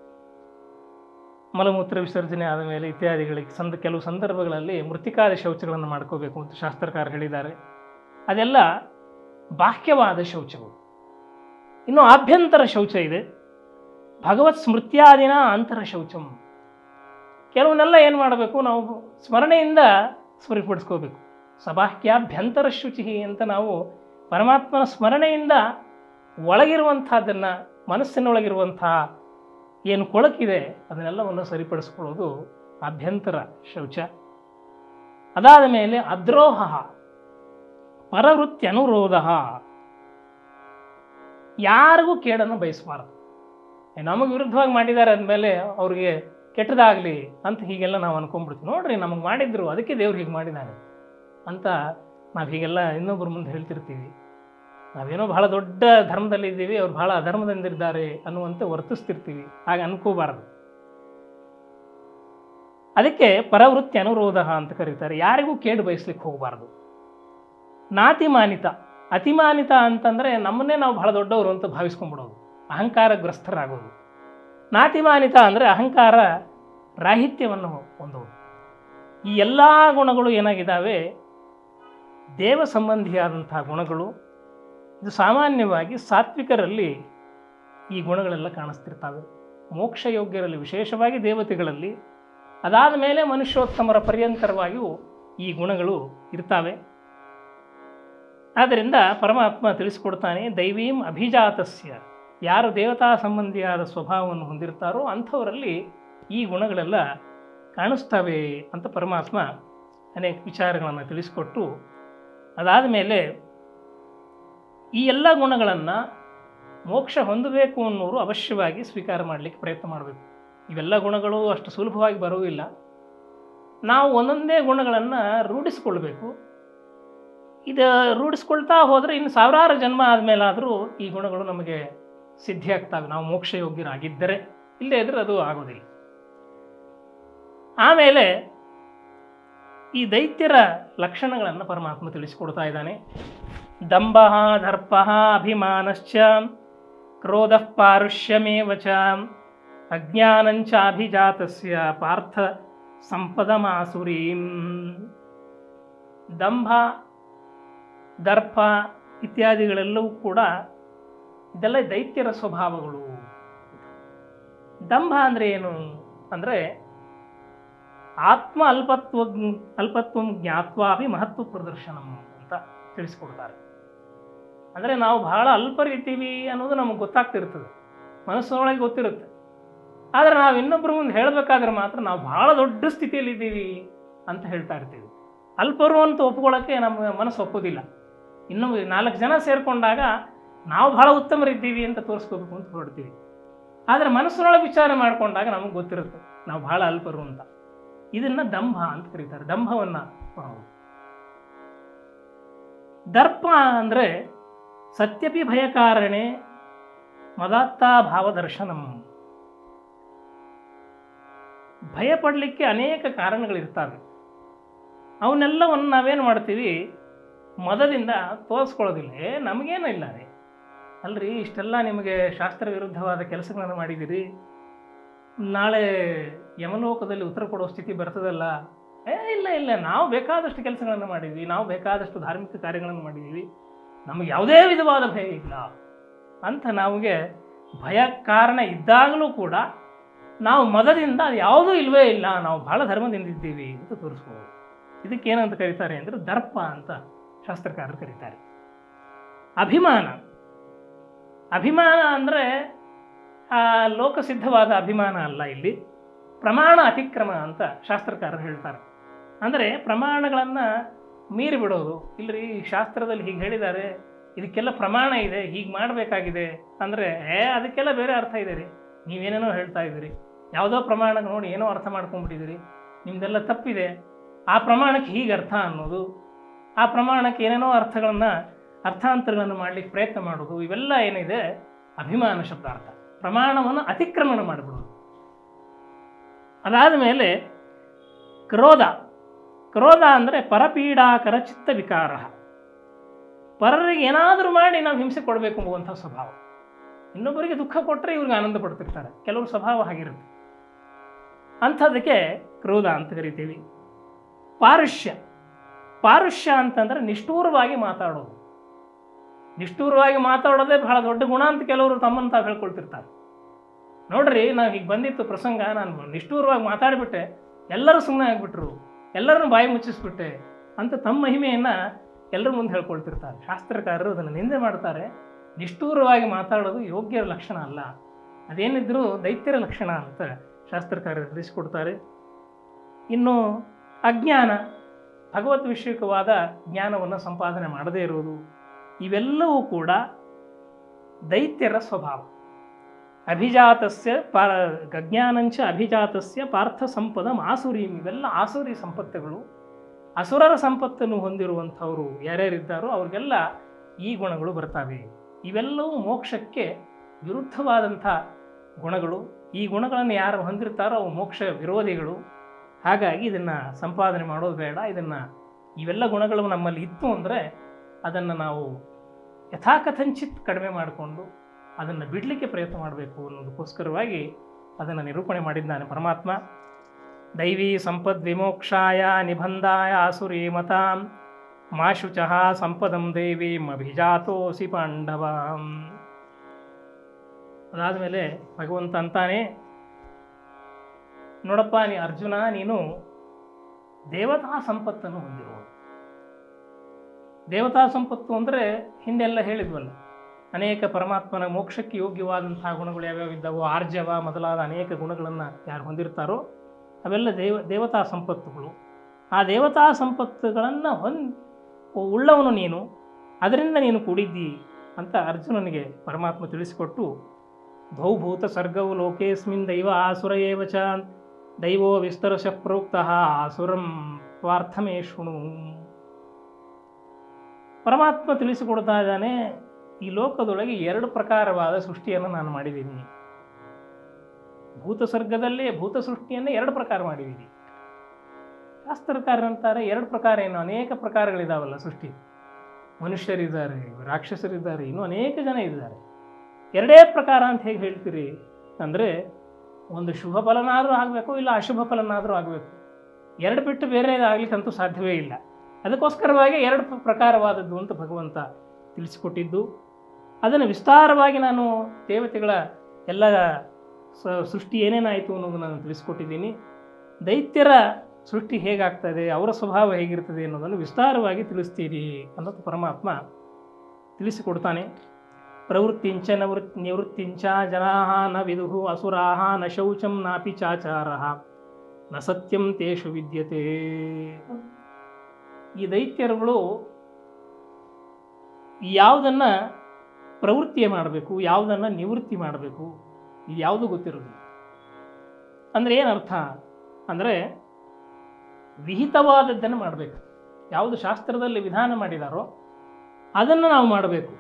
ಮಲಮೂತ್ರ ವಿಸರ್ಜನೆ ಆದ ಮೇಲೆ ಇತ್ಯಾದಿಗಳಿಗೆ ಸಂದ ಕೆಲವು ಸಂದರ್ಭಗಳಲ್ಲಿ ಮೃತ್ತಿಕಾದ ಶೌಚಗಳನ್ನು ಮಾಡ್ಕೋಬೇಕು ಅಂತ ಶಾಸ್ತ್ರಕಾರ ಹೇಳಿದ್ದಾರೆ ಅದೆಲ್ಲ ಬಾಹ್ಯವಾದ ಶೌಚಗಳು ಇನ್ನು ಆಭ್ಯಂತರ ಶೌಚ ಇದೆ ಭಗವತ್ ಸ್ಮೃತ್ಯಾದಿನ ಅಂತರ ಶೌಚಂ ಕೆಲವನ್ನೆಲ್ಲ ಏನು ಮಾಡಬೇಕು ನಾವು ಸ್ಮರಣೆಯಿಂದ ಸ್ಮರಿಪಡಿಸ್ಕೋಬೇಕು ಸಬಾಹ್ಯಾಭ್ಯಂತರ ಶುಚಿ ಅಂತ ನಾವು ಪರಮಾತ್ಮನ ಸ್ಮರಣೆಯಿಂದ ಒಳಗಿರುವಂಥದ್ದನ್ನು ಮನಸ್ಸಿನೊಳಗಿರುವಂತಹ ಏನು ಕೊಳಕಿದೆ ಅದನ್ನೆಲ್ಲವನ್ನು ಸರಿಪಡಿಸ್ಕೊಳ್ಳೋದು ಅಭ್ಯಂತರ ಶೌಚ ಅದಾದ ಮೇಲೆ ಅದ್ರೋಹ ಪರವೃತ್ತಿ ಅನುರೋಧ ಯಾರಿಗೂ ಕೇಡನ್ನು ಬಯಸಬಾರದು ನಮಗೆ ವಿರುದ್ಧವಾಗಿ ಮಾಡಿದ್ದಾರೆ ಅಂದಮೇಲೆ ಅವ್ರಿಗೆ ಕೆಟ್ಟದಾಗಲಿ ಅಂತ ಹೀಗೆಲ್ಲ ನಾವು ಅನ್ಕೊಂಡ್ಬಿಡ್ತೀವಿ ನೋಡ್ರಿ ನಮಗೆ ಮಾಡಿದ್ರು ಅದಕ್ಕೆ ದೇವ್ರು ಹೀಗೆ ಮಾಡಿದ್ದಾನೆ ಅಂತ ನಾವು ಹೀಗೆಲ್ಲ ಇನ್ನೊಬ್ಬರ ಮುಂದೆ ಹೇಳ್ತಿರ್ತೀವಿ ನಾವೇನೋ ಬಹಳ ದೊಡ್ಡ ಧರ್ಮದಲ್ಲಿ ಇದ್ದೀವಿ ಅವ್ರು ಬಹಳ ಅಧರ್ಮದಿಂದಿದ್ದಾರೆ ಅನ್ನುವಂತೆ ವರ್ತಿಸ್ತಿರ್ತೀವಿ ಹಾಗೆ ಅನ್ಕೋಬಾರದು ಅದಕ್ಕೆ ಪರವೃತ್ತಿ ಅನುರೋಧ ಅಂತ ಕರೀತಾರೆ ಯಾರಿಗೂ ಕೇಡು ಬಯಸ್ಲಿಕ್ಕೆ ಹೋಗಬಾರ್ದು ನಾತಿಮಾನಿತ ಅತಿಮಾನಿತ ಅಂತಂದರೆ ನಮ್ಮನ್ನೇ ನಾವು ಬಹಳ ದೊಡ್ಡವರು ಅಂತ ಭಾವಿಸ್ಕೊಂಡ್ಬಿಡೋದು ಅಹಂಕಾರಗ್ರಸ್ತರಾಗೋದು ನಾತಿಮಾನಿತ ಅಂದರೆ ಅಹಂಕಾರ ರಾಹಿತ್ಯವನ್ನು ಹೊಂದೋದು ಈ ಎಲ್ಲ ಗುಣಗಳು ಏನಾಗಿದ್ದಾವೆ ದೇವ ಸಂಬಂಧಿಯಾದಂತಹ ಗುಣಗಳು ಇದು ಸಾಮಾನ್ಯವಾಗಿ ಸಾತ್ವಿಕರಲ್ಲಿ ಈ ಗುಣಗಳೆಲ್ಲ ಕಾಣಿಸ್ತಿರ್ತವೆ ಮೋಕ್ಷಯೋಗ್ಯರಲ್ಲಿ ವಿಶೇಷವಾಗಿ ದೇವತೆಗಳಲ್ಲಿ ಅದಾದ ಮೇಲೆ ಮನುಷ್ಯೋತ್ತಮರ ಪರ್ಯಂತರವಾಗಿಯೂ ಈ ಗುಣಗಳು ಇರ್ತವೆ ಆದ್ದರಿಂದ ಪರಮಾತ್ಮ ತಿಳಿಸ್ಕೊಡ್ತಾನೆ ದೈವೀಂ ಅಭಿಜಾತಸ್ಯ ಯಾರು ದೇವತಾ ಸಂಬಂಧಿಯಾದ ಸ್ವಭಾವವನ್ನು ಹೊಂದಿರ್ತಾರೋ ಅಂಥವರಲ್ಲಿ ಈ ಗುಣಗಳೆಲ್ಲ ಕಾಣಿಸ್ತವೆ ಅಂತ ಪರಮಾತ್ಮ ಅನೇಕ ವಿಚಾರಗಳನ್ನು ತಿಳಿಸ್ಕೊಟ್ಟು ಅದಾದ ಮೇಲೆ ಈ ಎಲ್ಲ ಗುಣಗಳನ್ನು ಮೋಕ್ಷ ಹೊಂದಬೇಕು ಅನ್ನೋರು ಅವಶ್ಯವಾಗಿ ಸ್ವೀಕಾರ ಮಾಡಲಿಕ್ಕೆ ಪ್ರಯತ್ನ ಮಾಡಬೇಕು ಇವೆಲ್ಲ ಗುಣಗಳು ಅಷ್ಟು ಸುಲಭವಾಗಿ ಬರುವುದಿಲ್ಲ ನಾವು ಒಂದೊಂದೇ ಗುಣಗಳನ್ನು ರೂಢಿಸ್ಕೊಳ್ಬೇಕು ಇದು ರೂಢಿಸ್ಕೊಳ್ತಾ ಹೋದರೆ ಇನ್ನು ಸಾವಿರಾರು ಜನ್ಮ ಆದಮೇಲಾದರೂ ಈ ಗುಣಗಳು ನಮಗೆ ಸಿದ್ಧಿಯಾಗ್ತವೆ ನಾವು ಮೋಕ್ಷ ಯೋಗ್ಯರಾಗಿದ್ದರೆ ಇಲ್ಲದೇ ಇದ್ರೆ ಅದು ಆಗೋದಿಲ್ಲ ಆಮೇಲೆ ಈ ದೈತ್ಯರ ಲಕ್ಷಣಗಳನ್ನು ಪರಮಾತ್ಮ ತಿಳಿಸಿಕೊಡ್ತಾ ಇದ್ದಾನೆ ದಂಭ ದರ್ಪ ಅಭಿಮಾನಶ್ಚ ಕ್ರೋಧ ಪಾರುಷ್ಯಮೇವ ಚ ಅಜ್ಞಾನಂಚ ಅಭಿಜಾತಸ್ಯ ಪಾರ್ಥ ಸಂಪದಮಾಸುರೀಂ ದಂಭ ದರ್ಪ ಇತ್ಯಾದಿಗಳೆಲ್ಲವೂ ಕೂಡ ಇದೆಲ್ಲ ದೈತ್ಯರ ಸ್ವಭಾವಗಳು ದಂಭ ಅಂದರೆ ಏನು ಅಂದರೆ ಆತ್ಮ ಅಲ್ಪತ್ವ ಅಲ್ಪತ್ವ ಜ್ಞಾತ್ವಾಪಿ ಮಹತ್ವ ಪ್ರದರ್ಶನಂ ಅಂತ ತಿಳಿಸ್ಕೊಡ್ತಾರೆ ಅಂದರೆ ನಾವು ಬಹಳ ಅಲ್ಪರಿದ್ದೀವಿ ಅನ್ನೋದು ನಮಗೆ ಗೊತ್ತಾಗ್ತಿರ್ತದೆ ಮನಸ್ಸಿನೊಳಗೆ ಗೊತ್ತಿರುತ್ತೆ ಆದರೆ ನಾವು ಇನ್ನೊಬ್ಬರ ಮುಂದೆ ಹೇಳಬೇಕಾದ್ರೆ ಮಾತ್ರ ನಾವು ಬಹಳ ದೊಡ್ಡ ಸ್ಥಿತಿಯಲ್ಲಿದ್ದೀವಿ ಅಂತ ಹೇಳ್ತಾ ಇರ್ತೀವಿ ಅಲ್ಪರು ಅಂತ ಒಪ್ಕೊಳ್ಳೋಕ್ಕೆ ನಮ್ಮ ಮನಸ್ಸು ಒಪ್ಪೋದಿಲ್ಲ ಇನ್ನು ನಾಲ್ಕು ಜನ ಸೇರಿಕೊಂಡಾಗ ನಾವು ಬಹಳ ಉತ್ತಮರಿದ್ದೀವಿ ಅಂತ ತೋರಿಸ್ಕೋಬೇಕು ಅಂತ ಹೊರಡ್ತೀವಿ ಆದರೆ ಮನಸ್ಸಿನೊಳಗೆ ವಿಚಾರ ಮಾಡಿಕೊಂಡಾಗ ನಮಗೆ ಗೊತ್ತಿರುತ್ತೆ ನಾವು ಬಹಳ ಅಲ್ಪರು ಅಂತ ಇದನ್ನ ದಂಭ ಅಂತ ಕರೀತಾರೆ ದಂಭವನ್ನ ಕೊಡೋದು ದರ್ಪ ಅಂದರೆ ಸತ್ಯಪಿ ಭಯಕಾರಣೆ ಮದಾತ್ತಾ ಭಾವದರ್ಶನಂ ಭಯ ಪಡಲಿಕ್ಕೆ ಅನೇಕ ಕಾರಣಗಳಿರ್ತವೆ ಅವನ್ನೆಲ್ಲವನ್ನು ನಾವೇನು ಮಾಡ್ತೀವಿ ಮದದಿಂದ ತೋರಿಸ್ಕೊಳ್ಳೋದಿಲ್ಲ ಏ ನಮಗೇನು ಇಲ್ಲ ರೀ ಅಲ್ರಿ ಇಷ್ಟೆಲ್ಲ ನಿಮಗೆ ಶಾಸ್ತ್ರ ವಿರುದ್ಧವಾದ ಕೆಲಸಗಳನ್ನು ಮಾಡಿದ್ದೀರಿ ನಾಳೆ ಯಮಲೋಕದಲ್ಲಿ ಉತ್ತರ ಕೊಡೋ ಸ್ಥಿತಿ ಬರ್ತದಲ್ಲ ಏ ಇಲ್ಲ ಇಲ್ಲ ನಾವು ಬೇಕಾದಷ್ಟು ಕೆಲಸಗಳನ್ನು ಮಾಡಿದ್ವಿ ನಾವು ಬೇಕಾದಷ್ಟು ಧಾರ್ಮಿಕ ಕಾರ್ಯಗಳನ್ನು ಮಾಡಿದ್ದೀವಿ ನಮಗೆ ಯಾವುದೇ ವಿಧವಾದ ಭಯ ಇಲ್ಲ ಅಂತ ನಮಗೆ ಭಯ ಕಾರಣ ಇದ್ದಾಗಲೂ ಕೂಡ ನಾವು ಮದದಿಂದ ಅದು ಯಾವುದೂ ಇಲ್ವೇ ಇಲ್ಲ ನಾವು ಬಹಳ ಧರ್ಮದಿಂದ ಇದ್ದೀವಿ ಅಂತ ತೋರಿಸ್ಬೋದು ಇದಕ್ಕೇನಂತ ಕರೀತಾರೆ ಅಂದರೆ ದರ್ಪ ಅಂತ ಶಾಸ್ತ್ರಕಾರರು ಕರೀತಾರೆ ಅಭಿಮಾನ ಅಭಿಮಾನ ಅಂದರೆ ಲೋಕಸಿದ್ಧವಾದ ಅಭಿಮಾನ ಅಲ್ಲ ಇಲ್ಲಿ ಪ್ರಮಾಣ ಅತಿಕ್ರಮ ಅಂತ ಶಾಸ್ತ್ರಕಾರರು ಹೇಳ್ತಾರೆ ಅಂದರೆ ಪ್ರಮಾಣಗಳನ್ನು ಮೀರಿ ಬಿಡೋದು ಇಲ್ಲರಿ ಶಾಸ್ತ್ರದಲ್ಲಿ ಹೀಗೆ ಹೇಳಿದ್ದಾರೆ ಇದಕ್ಕೆಲ್ಲ ಪ್ರಮಾಣ ಇದೆ ಹೀಗೆ ಮಾಡಬೇಕಾಗಿದೆ ಅಂದರೆ ಏ ಅದಕ್ಕೆಲ್ಲ ಬೇರೆ ಅರ್ಥ ಇದೆ ರೀ ನೀವೇನೇನೋ ಹೇಳ್ತಾ ಇದ್ದೀರಿ ಯಾವುದೋ ಪ್ರಮಾಣ ನೋಡಿ ಏನೋ ಅರ್ಥ ಮಾಡ್ಕೊಂಡ್ಬಿಟ್ಟಿದ್ದೀರಿ ನಿಮ್ದೆಲ್ಲ ತಪ್ಪಿದೆ ಆ ಪ್ರಮಾಣಕ್ಕೆ ಹೀಗೆ ಅರ್ಥ ಅನ್ನೋದು ಆ ಪ್ರಮಾಣಕ್ಕೆ ಏನೇನೋ ಅರ್ಥಗಳನ್ನು ಅರ್ಥಾಂತರಗಳನ್ನು ಮಾಡಲಿಕ್ಕೆ ಪ್ರಯತ್ನ ಮಾಡೋದು ಇವೆಲ್ಲ ಏನಿದೆ ಅಭಿಮಾನ ಶಬ್ದಾರ್ಥ ಪ್ರಮಾಣವನ್ನು ಅತಿಕ್ರಮಣ ಮಾಡಿಬಿಡೋದು ಅದಾದ ಮೇಲೆ ಕ್ರೋಧ ಕ್ರೋಧ ಅಂದರೆ ಪರಪೀಡಾಕರ ಚಿತ್ತ ವಿಕಾರ ಪರರಿಗೆ ಏನಾದರೂ ಮಾಡಿ ನಾವು ಹಿಂಸೆ ಕೊಡಬೇಕು ಎಂಬುವಂಥ ಸ್ವಭಾವ ಇನ್ನೊಬ್ಬರಿಗೆ ದುಃಖ ಕೊಟ್ಟರೆ ಇವ್ರಿಗೆ ಆನಂದ ಪಡ್ತಿರ್ತಾರೆ ಕೆಲವ್ರ ಸ್ವಭಾವ ಹಾಗಿರುತ್ತೆ ಅಂಥದಕ್ಕೆ ಕ್ರೋಧ ಅಂತ ಕರಿತೀವಿ ಪಾರುಷ್ಯ ಪಾರುಷ್ಯ ಅಂತಂದರೆ ನಿಷ್ಠೂರವಾಗಿ ಮಾತಾಡೋದು ನಿಷ್ಠೂರವಾಗಿ ಮಾತಾಡೋದೇ ಬಹಳ ದೊಡ್ಡ ಗುಣ ಅಂತ ಕೆಲವರು ತಮ್ಮನ್ನು ತಾವು ಹೇಳ್ಕೊಳ್ತಿರ್ತಾರೆ ನೋಡ್ರಿ ನಾವು ಹೀಗೆ ಬಂದಿತ್ತು ಪ್ರಸಂಗ ನಾನು ನಿಷ್ಠೂರವಾಗಿ ಮಾತಾಡಿಬಿಟ್ಟೆ ಎಲ್ಲರೂ ಸುಮ್ಮನೆ ಆಗಿಬಿಟ್ರು ಎಲ್ಲರನ್ನು ಬಾಯಿ ಮುಚ್ಚಿಸ್ಬಿಟ್ಟೆ ಅಂತ ತಮ್ಮ ಮಹಿಮೆಯನ್ನು ಎಲ್ಲರ ಮುಂದೆ ಹೇಳ್ಕೊಳ್ತಿರ್ತಾರೆ ಶಾಸ್ತ್ರಕಾರರು ಅದನ್ನು ನಿಂದೆ ಮಾಡ್ತಾರೆ ನಿಷ್ಠೂರವಾಗಿ ಮಾತಾಡೋದು ಯೋಗ್ಯ ಲಕ್ಷಣ ಅಲ್ಲ ಅದೇನಿದ್ರೂ ದೈತ್ಯರ ಲಕ್ಷಣ ಅಂತ ಶಾಸ್ತ್ರಕಾರರು ತಿಳಿಸಿಕೊಡ್ತಾರೆ ಇನ್ನು ಅಜ್ಞಾನ ಭಗವತ್ ವಿಷಯಕವಾದ ಜ್ಞಾನವನ್ನು ಸಂಪಾದನೆ ಮಾಡದೇ ಇರುವುದು ಇವೆಲ್ಲವೂ ಕೂಡ ದೈತ್ಯರ ಸ್ವಭಾವ ಅಭಿಜಾತಸ್ಯ ಪಾ ಅಜ್ಞಾನಂಚ ಅಭಿಜಾತಸ್ಯ ಪಾರ್ಥ ಸಂಪದ ಆಸುರೀಂ ಇವೆಲ್ಲ ಆಸುರಿ ಸಂಪತ್ತುಗಳು ಅಸುರರ ಸಂಪತ್ತನ್ನು ಹೊಂದಿರುವಂಥವರು ಯಾರ್ಯಾರಿದ್ದಾರೋ ಅವ್ರಿಗೆಲ್ಲ ಈ ಗುಣಗಳು ಬರ್ತವೆ ಇವೆಲ್ಲವೂ ಮೋಕ್ಷಕ್ಕೆ ವಿರುದ್ಧವಾದಂಥ ಗುಣಗಳು ಈ ಗುಣಗಳನ್ನು ಯಾರು ಹೊಂದಿರ್ತಾರೋ ಅವು ಮೋಕ್ಷ ವಿರೋಧಿಗಳು ಹಾಗಾಗಿ ಇದನ್ನು ಸಂಪಾದನೆ ಮಾಡೋದು ಬೇಡ ಇದನ್ನು ಇವೆಲ್ಲ ಗುಣಗಳು ನಮ್ಮಲ್ಲಿ ಇತ್ತು ಅಂದರೆ ಅದನ್ನು ನಾವು ಯಥಾಕಥಂಚಿತ್ ಕಡಿಮೆ ಮಾಡಿಕೊಂಡು ಅದನ್ನು ಬಿಡಲಿಕ್ಕೆ ಪ್ರಯತ್ನ ಮಾಡಬೇಕು ಅನ್ನೋದಕ್ಕೋಸ್ಕರವಾಗಿ ಅದನ್ನು ನಿರೂಪಣೆ ಮಾಡಿದ್ದಾನೆ ಪರಮಾತ್ಮ ದೈವಿ ಸಂಪದ್ ವಿಮೋಕ್ಷಾಯ ನಿಬಂಧಾಯ ಆಸುರಿ ಮತಾಂ ಮಾ ಶುಚಃ ಸಂಪದಂ ದೇವೀಂ ಅಭಿಜಾತೋಸಿ ಪಾಂಡವಾಂ ಅದಾದಮೇಲೆ ಭಗವಂತ ಅಂತಾನೆ ನೋಡಪ್ಪ ನೀ ಅರ್ಜುನ ನೀನು ದೇವತಾ ಸಂಪತ್ತನ್ನು ಹೊಂದಿರುವ ದೇವತಾ ಸಂಪತ್ತು ಅಂದರೆ ಹಿಂದೆಲ್ಲ ಹೇಳಿದ್ವಲ್ಲ ಅನೇಕ ಪರಮಾತ್ಮನ ಮೋಕ್ಷಕ್ಕೆ ಯೋಗ್ಯವಾದಂತಹ ಗುಣಗಳು ಯಾವ್ಯಾವ ಇದ್ದಾವೋ ಆರ್ಜವ ಮೊದಲಾದ ಅನೇಕ ಗುಣಗಳನ್ನು ಯಾರು ಹೊಂದಿರ್ತಾರೋ ಅವೆಲ್ಲ ದೇವ ದೇವತಾ ಸಂಪತ್ತುಗಳು ಆ ದೇವತಾ ಸಂಪತ್ತುಗಳನ್ನು ಹೊಂದ್ ಉಳ್ಳವನು ನೀನು ಅದರಿಂದ ನೀನು ಕೂಡಿದ್ದಿ ಅಂತ ಅರ್ಜುನನಿಗೆ ಪರಮಾತ್ಮ ತಿಳಿಸಿಕೊಟ್ಟು ದ್ವೌಭೂತ ಸರ್ಗವು ಲೋಕೇಸ್ಮಿನ್ ದೈವ ಆಸುರ ಏವ ಚ ದೈವೋ ವಿಸ್ತರಶ ಪ್ರೋಕ್ತ ಆಸುರಂ ಸ್ವಾರ್ಥಮೇ ಶೃಣು ಪರಮಾತ್ಮ ತಿಳಿಸಿಕೊಡ್ತಾ ಇದ್ದಾನೆ ಈ ಲೋಕದೊಳಗೆ ಎರಡು ಪ್ರಕಾರವಾದ ಸೃಷ್ಟಿಯನ್ನು ನಾನು ಮಾಡಿದ್ದೀನಿ ಭೂತ ಸರ್ಗದಲ್ಲೇ ಭೂತ ಸೃಷ್ಟಿಯನ್ನೇ ಎರಡು ಪ್ರಕಾರ ಮಾಡಿದ್ದೀನಿ ಶಾಸ್ತ್ರಕಾರರಂತಾರೆ ಎರಡು ಪ್ರಕಾರ ಏನು ಅನೇಕ ಪ್ರಕಾರಗಳಿದಾವಲ್ಲ ಸೃಷ್ಟಿ ಮನುಷ್ಯರಿದ್ದಾರೆ ರಾಕ್ಷಸರಿದ್ದಾರೆ ಇನ್ನೂ ಅನೇಕ ಜನ ಇದ್ದಾರೆ ಎರಡೇ ಪ್ರಕಾರ ಅಂತ ಹೇಗೆ ಹೇಳ್ತೀರಿ ಅಂದರೆ ಒಂದು ಶುಭ ಫಲನಾದರೂ ಆಗಬೇಕು ಇಲ್ಲ ಅಶುಭ ಫಲನಾದರೂ ಆಗಬೇಕು ಎರಡು ಬಿಟ್ಟು ಬೇರೆ ಆಗ್ಲಿಕ್ಕಂತೂ ಸಾಧ್ಯವೇ ಇಲ್ಲ ಅದಕ್ಕೋಸ್ಕರವಾಗಿ ಎರಡು ಪ್ರ- ಪ್ರಕಾರವಾದದ್ದು ಅಂತ ಭಗವಂತ ತಿಳಿಸಿಕೊಟ್ಟಿದ್ದು ಅದನ್ನು ವಿಸ್ತಾರವಾಗಿ ನಾನು ದೇವತೆಗಳ ಎಲ್ಲ ಸ- ಸೃಷ್ಟಿ ಏನೇನಾಯಿತು ಅನ್ನೋದನ್ನು ನಾನು ತಿಳಿಸ್ಕೊಟ್ಟಿದ್ದೀನಿ ದೈತ್ಯರ ಸೃಷ್ಟಿ ಹೇಗಾಗ್ತದೆ ಅವರ ಸ್ವಭಾವ ಹೇಗಿರ್ತದೆ ಅನ್ನೋದನ್ನು ವಿಸ್ತಾರವಾಗಿ ತಿಳಿಸ್ತೀರಿ ಅನ್ನೋದು ಪರಮಾತ್ಮ ತಿಳಿಸಿಕೊಡ್ತಾನೆ ಪ್ರವೃತ್ತಿಂಚ ನವೃತ್ ನಿವೃತ್ತಿಂಚ ಜನಾ ನ ವಿದುಹು ಅಸುರಾ ನ ಶೌಚಂ ನಾಪಿ ಚಾಚಾರ ನ ಸತ್ಯಂ ತೇಷು ವಿದ್ಯತೆ ಈ ದೈತ್ಯರುಗಳು ಯಾವುದನ್ನು ಪ್ರವೃತ್ತಿ ಮಾಡಬೇಕು ಯಾವುದನ್ನು ನಿವೃತ್ತಿ ಮಾಡಬೇಕು ಇದು ಯಾವುದು ಗೊತ್ತಿರೋದಿಲ್ಲ ಅಂದರೆ ಏನರ್ಥ ಅಂದರೆ ವಿಹಿತವಾದದ್ದನ್ನು ಮಾಡಬೇಕು ಯಾವುದು ಶಾಸ್ತ್ರದಲ್ಲಿ ವಿಧಾನ ಮಾಡಿದಾರೋ ಅದನ್ನು ನಾವು ಮಾಡಬೇಕು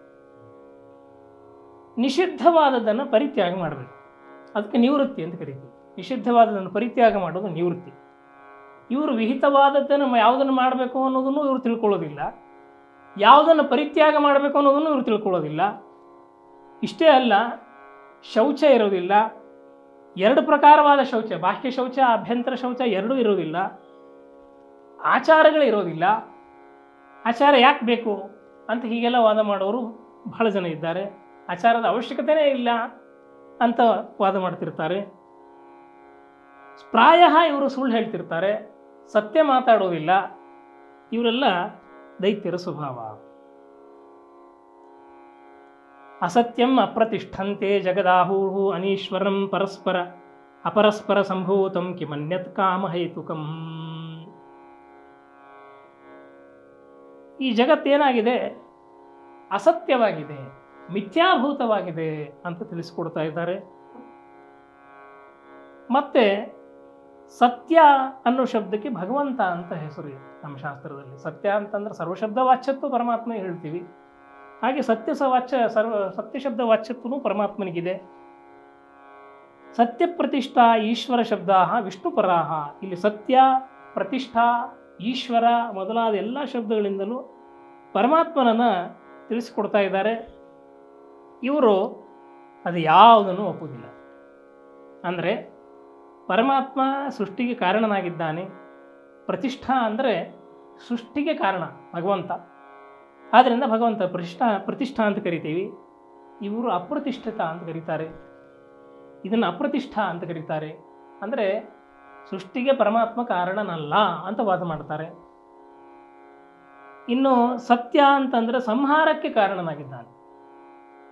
ನಿಷಿದ್ಧವಾದದ್ದನ್ನು ಪರಿತ್ಯಾಗ ಮಾಡಬೇಕು ಅದಕ್ಕೆ ನಿವೃತ್ತಿ ಅಂತ ಕರಿತೀವಿ ನಿಷಿದ್ಧವಾದದ್ದನ್ನು ಪರಿತ್ಯಾಗ ಮಾಡೋದು ನಿವೃತ್ತಿ ಇವರು ವಿಹಿತವಾದದ್ದನ್ನು ಮ- ಯಾವುದನ್ನು ಮಾಡಬೇಕು ಅನ್ನೋದನ್ನು ಇವರು ತಿಳ್ಕೊಳ್ಳೋದಿಲ್ಲ ಯಾವುದನ್ನು ಪರಿತ್ಯಾಗ ಮಾಡಬೇಕು ಅನ್ನೋದನ್ನು ಇವರು ತಿಳ್ಕೊಳ್ಳೋದಿಲ್ಲ ಇಷ್ಟೇ ಅಲ್ಲ ಶೌಚ ಇರೋದಿಲ್ಲ ಎರಡು ಪ್ರಕಾರವಾದ ಶೌಚ ಬಾಹ್ಯ ಶೌಚ ಅಭ್ಯಂತರ ಶೌಚ ಎರಡೂ ಇರೋದಿಲ್ಲ ಆಚಾರಗಳು ಇರೋದಿಲ್ಲ ಆಚಾರ ಯಾಕೆ ಬೇಕು ಅಂತ ಹೀಗೆಲ್ಲ ವಾದ ಮಾಡೋರು ಬಹಳ ಜನ ಇದ್ದಾರೆ ಆಚಾರದ ಅವಶ್ಯಕತೆಯೇ ಇಲ್ಲ ಅಂತ ವಾದ ಮಾಡ್ತಿರ್ತಾರೆ ಪ್ರಾಯ ಇವರು ಸುಳ್ಳು ಹೇಳ್ತಿರ್ತಾರೆ ಸತ್ಯ ಮಾತಾಡೋದಿಲ್ಲ ಇವರೆಲ್ಲ ದೈತ್ಯರ ಸ್ವಭಾವ ಅಸತ್ಯಂ ಅಪ್ರತಿಷ್ಠಂತೆ ಜಗದಾಹೂಹು ಅನೀಶ್ವರಂ ಪರಸ್ಪರ ಅಪರಸ್ಪರ ಸಂಭೂತಂ ಕಿಮನ್ಯತ್ ಕಾಮಹೇತುಕಂ ಈ ಜಗತ್ತೇನಾಗಿದೆ ಅಸತ್ಯವಾಗಿದೆ ಮಿಥ್ಯಾಭೂತವಾಗಿದೆ ಅಂತ ತಿಳಿಸ್ಕೊಡ್ತಾ ಇದ್ದಾರೆ ಮತ್ತೆ ಸತ್ಯ ಅನ್ನೋ ಶಬ್ದಕ್ಕೆ ಭಗವಂತ ಅಂತ ಹೆಸರು ಇದೆ ನಮ್ಮ ಶಾಸ್ತ್ರದಲ್ಲಿ ಸತ್ಯ ಅಂತಂದ್ರೆ ಸರ್ವಶಬ್ದ ವಾಚ್ಯತ್ವ ಪರಮಾತ್ಮ ಹೇಳ್ತೀವಿ ಹಾಗೆ ಸತ್ಯ ಸ ವಾಚ್ಯ ಸರ್ವ ಸತ್ಯ ಶಬ್ದ ವಾಚ್ಯತ್ವನೂ ಪರಮಾತ್ಮನಿಗಿದೆ ಸತ್ಯ ಪ್ರತಿಷ್ಠಾ ಈಶ್ವರ ಶಬ್ದ ವಿಷ್ಣು ಪರಾಹ ಇಲ್ಲಿ ಸತ್ಯ ಪ್ರತಿಷ್ಠಾ ಈಶ್ವರ ಮೊದಲಾದ ಎಲ್ಲ ಶಬ್ದಗಳಿಂದಲೂ ಪರಮಾತ್ಮನನ್ನು ತಿಳಿಸಿಕೊಡ್ತಾ ಇದ್ದಾರೆ ಇವರು ಅದು ಯಾವುದನ್ನು ಒಪ್ಪುವುದಿಲ್ಲ ಅಂದರೆ ಪರಮಾತ್ಮ ಸೃಷ್ಟಿಗೆ ಕಾರಣನಾಗಿದ್ದಾನೆ ಪ್ರತಿಷ್ಠಾ ಅಂದರೆ ಸೃಷ್ಟಿಗೆ ಕಾರಣ ಭಗವಂತ ಆದ್ದರಿಂದ ಭಗವಂತ ಪ್ರತಿಷ್ಠಾ ಪ್ರತಿಷ್ಠಾ ಅಂತ ಕರಿತೀವಿ ಇವರು ಅಪ್ರತಿಷ್ಠಿತ ಅಂತ ಕರೀತಾರೆ ಇದನ್ನು ಅಪ್ರತಿಷ್ಠಾ ಅಂತ ಕರೀತಾರೆ ಅಂದರೆ ಸೃಷ್ಟಿಗೆ ಪರಮಾತ್ಮ ಕಾರಣನಲ್ಲ ಅಂತ ವಾದ ಮಾಡ್ತಾರೆ ಇನ್ನು ಸತ್ಯ ಅಂತಂದರೆ ಸಂಹಾರಕ್ಕೆ ಕಾರಣನಾಗಿದ್ದಾನೆ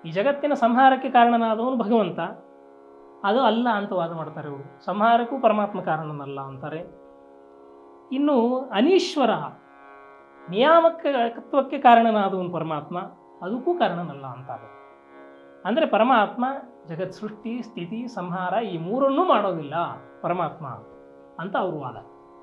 ಈ ಜಗತ್ತಿನ ಸಂಹಾರಕ್ಕೆ ಕಾರಣನಾದವನು ಭಗವಂತ ಅದು ಅಲ್ಲ ಅಂತ ವಾದ ಮಾಡ್ತಾರೆ ಇವರು ಸಂಹಾರಕ್ಕೂ ಪರಮಾತ್ಮ ಕಾರಣನಲ್ಲ ಅಂತಾರೆ ಇನ್ನು ಅನೀಶ್ವರ ನಿಯಾಮಕತ್ವಕ್ಕೆ ಕಾರಣನಾದವನು ಪರಮಾತ್ಮ ಅದಕ್ಕೂ ಕಾರಣನಲ್ಲ ಅಂತಾರೆ ಅಂದರೆ ಪರಮಾತ್ಮ ಜಗತ್ ಸೃಷ್ಟಿ ಸ್ಥಿತಿ ಸಂಹಾರ ಈ ಮೂರನ್ನೂ ಮಾಡೋದಿಲ್ಲ ಪರಮಾತ್ಮ ಅಂತ ಅವ್ರ ವಾದ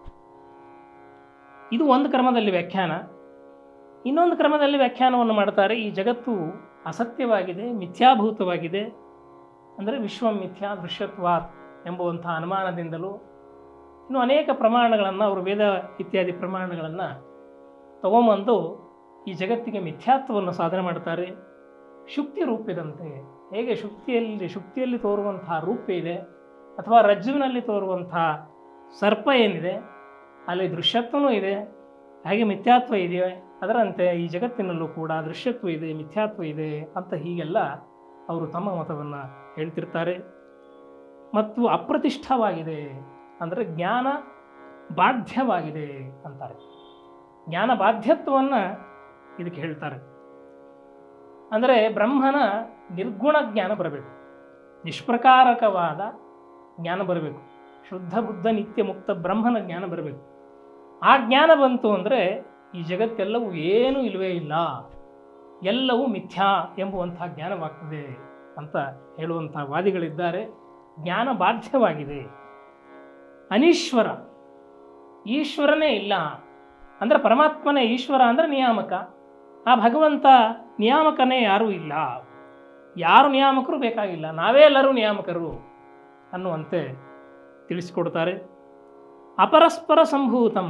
ಇದು ಒಂದು ಕ್ರಮದಲ್ಲಿ ವ್ಯಾಖ್ಯಾನ ಇನ್ನೊಂದು ಕ್ರಮದಲ್ಲಿ ವ್ಯಾಖ್ಯಾನವನ್ನು ಮಾಡ್ತಾರೆ ಈ ಜಗತ್ತು ಅಸತ್ಯವಾಗಿದೆ ಮಿಥ್ಯಾಭೂತವಾಗಿದೆ ಅಂದರೆ ವಿಶ್ವ ಮಿಥ್ಯಾ ದೃಶ್ಯತ್ವಾತ್ ಎಂಬುವಂಥ ಅನುಮಾನದಿಂದಲೂ ಇನ್ನು ಅನೇಕ ಪ್ರಮಾಣಗಳನ್ನು ಅವರು ವೇದ ಇತ್ಯಾದಿ ಪ್ರಮಾಣಗಳನ್ನು ತಗೊಂಬಂದು ಈ ಜಗತ್ತಿಗೆ ಮಿಥ್ಯಾತ್ವವನ್ನು ಸಾಧನೆ ಮಾಡ್ತಾರೆ ಶುಕ್ತಿ ರೂಪದಂತೆ ಹೇಗೆ ಶುಕ್ತಿಯಲ್ಲಿ ಶುಕ್ತಿಯಲ್ಲಿ ತೋರುವಂತಹ ರೂಪ ಇದೆ ಅಥವಾ ರಜ್ಜುವಿನಲ್ಲಿ ತೋರುವಂತಹ ಸರ್ಪ ಏನಿದೆ ಅಲ್ಲಿ ದೃಶ್ಯತ್ವನೂ ಇದೆ ಹಾಗೆ ಮಿಥ್ಯಾತ್ವ ಇದೆಯೇ ಅದರಂತೆ ಈ ಜಗತ್ತಿನಲ್ಲೂ ಕೂಡ ದೃಶ್ಯತ್ವ ಇದೆ ಮಿಥ್ಯಾತ್ವ ಇದೆ ಅಂತ ಹೀಗೆಲ್ಲ ಅವರು ತಮ್ಮ ಮತವನ್ನು ಹೇಳ್ತಿರ್ತಾರೆ ಮತ್ತು ಅಪ್ರತಿಷ್ಠವಾಗಿದೆ ಅಂದರೆ ಜ್ಞಾನ ಬಾಧ್ಯವಾಗಿದೆ ಅಂತಾರೆ ಜ್ಞಾನ ಬಾಧ್ಯತ್ವವನ್ನು ಇದಕ್ಕೆ ಹೇಳ್ತಾರೆ ಅಂದರೆ ಬ್ರಹ್ಮನ ನಿರ್ಗುಣ ಜ್ಞಾನ ಬರಬೇಕು ನಿಷ್ಪ್ರಕಾರಕವಾದ ಜ್ಞಾನ ಬರಬೇಕು ಶುದ್ಧ ಬುದ್ಧ ನಿತ್ಯ ಮುಕ್ತ ಬ್ರಹ್ಮನ ಜ್ಞಾನ ಬರಬೇಕು ಆ ಜ್ಞಾನ ಬಂತು ಅಂದರೆ ಈ ಜಗತ್ತೆಲ್ಲವೂ ಏನೂ ಇಲ್ಲವೇ ಇಲ್ಲ ಎಲ್ಲವೂ ಮಿಥ್ಯಾ ಎಂಬುವಂಥ ಜ್ಞಾನವಾಗ್ತದೆ ಅಂತ ಹೇಳುವಂಥ ವಾದಿಗಳಿದ್ದಾರೆ ಜ್ಞಾನ ಬಾಧ್ಯವಾಗಿದೆ ಅನೀಶ್ವರ ಈಶ್ವರನೇ ಇಲ್ಲ ಅಂದರೆ ಪರಮಾತ್ಮನೇ ಈಶ್ವರ ಅಂದರೆ ನಿಯಾಮಕ ಆ ಭಗವಂತ ನಿಯಾಮಕನೇ ಯಾರೂ ಇಲ್ಲ ಯಾರು ನಿಯಾಮಕರು ಬೇಕಾಗಿಲ್ಲ ನಾವೇ ಎಲ್ಲರೂ ನಿಯಾಮಕರು ಅನ್ನುವಂತೆ ತಿಳಿಸಿಕೊಡ್ತಾರೆ ಅಪರಸ್ಪರ ಸಂಭೂತಂ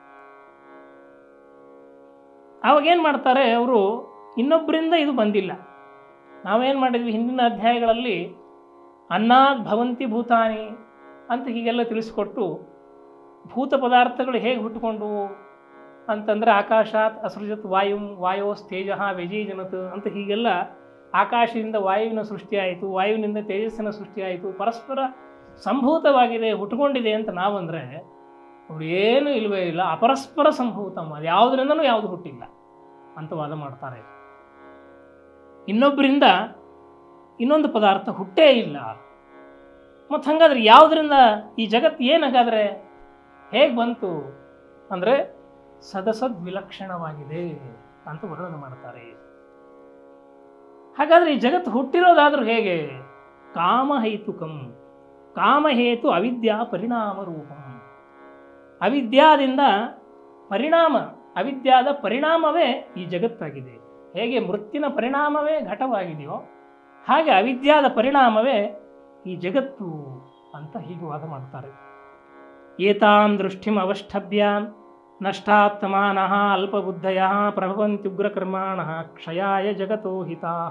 ಅವಾಗೇನು ಮಾಡ್ತಾರೆ ಅವರು ಇನ್ನೊಬ್ಬರಿಂದ ಇದು ಬಂದಿಲ್ಲ ನಾವೇನು ಮಾಡಿದ್ವಿ ಹಿಂದಿನ ಅಧ್ಯಾಯಗಳಲ್ಲಿ ಅನ್ನಾದ್ ಭವಂತಿ ಭೂತಾನಿ ಅಂತ ಹೀಗೆಲ್ಲ ತಿಳಿಸ್ಕೊಟ್ಟು ಭೂತ ಪದಾರ್ಥಗಳು ಹೇಗೆ ಹುಟ್ಟುಕೊಂಡು ಅಂತಂದರೆ ಆಕಾಶಾತ್ ಅಸೃಜತ್ ವಾಯು ವಾಯೋಸ್ ತೇಜ ವ್ಯಜೀಜನತ್ ಅಂತ ಹೀಗೆಲ್ಲ ಆಕಾಶದಿಂದ ವಾಯುವಿನ ಸೃಷ್ಟಿಯಾಯಿತು ವಾಯುವಿನಿಂದ ತೇಜಸ್ಸಿನ ಸೃಷ್ಟಿಯಾಯಿತು ಪರಸ್ಪರ ಸಂಭೂತವಾಗಿದೆ ಹುಟ್ಟುಕೊಂಡಿದೆ ಅಂತ ನಾವಂದರೆ ಅವ್ರು ಏನೂ ಇಲ್ಲವೇ ಇಲ್ಲ ಅಪರಸ್ಪರ ಸಂಭೂತಂ ಅದು ಯಾವುದರಿಂದನೂ ಯಾವುದು ಹುಟ್ಟಿಲ್ಲ ಅಂತ ವಾದ ಮಾಡ್ತಾರೆ ಇನ್ನೊಬ್ಬರಿಂದ ಇನ್ನೊಂದು ಪದಾರ್ಥ ಹುಟ್ಟೇ ಇಲ್ಲ ಮತ್ತು ಹಾಗಾದ್ರೆ ಯಾವುದರಿಂದ ಈ ಜಗತ್ತು ಏನಾಗಾದ್ರೆ ಹೇಗೆ ಬಂತು ಅಂದರೆ ಸದಸದ್ ವಿಲಕ್ಷಣವಾಗಿದೆ ಅಂತ ವರ್ಣನೆ ಮಾಡ್ತಾರೆ ಹಾಗಾದ್ರೆ ಈ ಜಗತ್ತು ಹುಟ್ಟಿರೋದಾದ್ರೂ ಹೇಗೆ ಕಾಮಹೇತುಕಂ ಕಾಮಹೇತು ಅವಿದ್ಯಾ ಪರಿಣಾಮ ರೂಪಂ ಅವಿದ್ಯಾದಿಂದ ಪರಿಣಾಮ ಅವಿದ್ಯಾದ ಪರಿಣಾಮವೇ ಈ ಜಗತ್ತಾಗಿದೆ ಹೇಗೆ ಮೃತ್ತಿನ ಪರಿಣಾಮವೇ ಘಟವಾಗಿದೆಯೋ ಹಾಗೆ ಅವಿದ್ಯಾದ ಪರಿಣಾಮವೇ ಈ ಜಗತ್ತು ಅಂತ ಹೀಗೆ ವಾದ ಮಾಡ್ತಾರೆ ಏತಾಂ ದೃಷ್ಟಿಂ ಅವಷ್ಟಭ್ಯಾಂ ನಷ್ಟಾತ್ಮಾನಃ ಅಲ್ಪಬುದ್ಧಯ ಪ್ರಭವಂತ್ಯುಗ್ರಕರ್ಮಾಣ ಕ್ಷಯಾಯ ಜಗತೋ ಹಿತಾಃ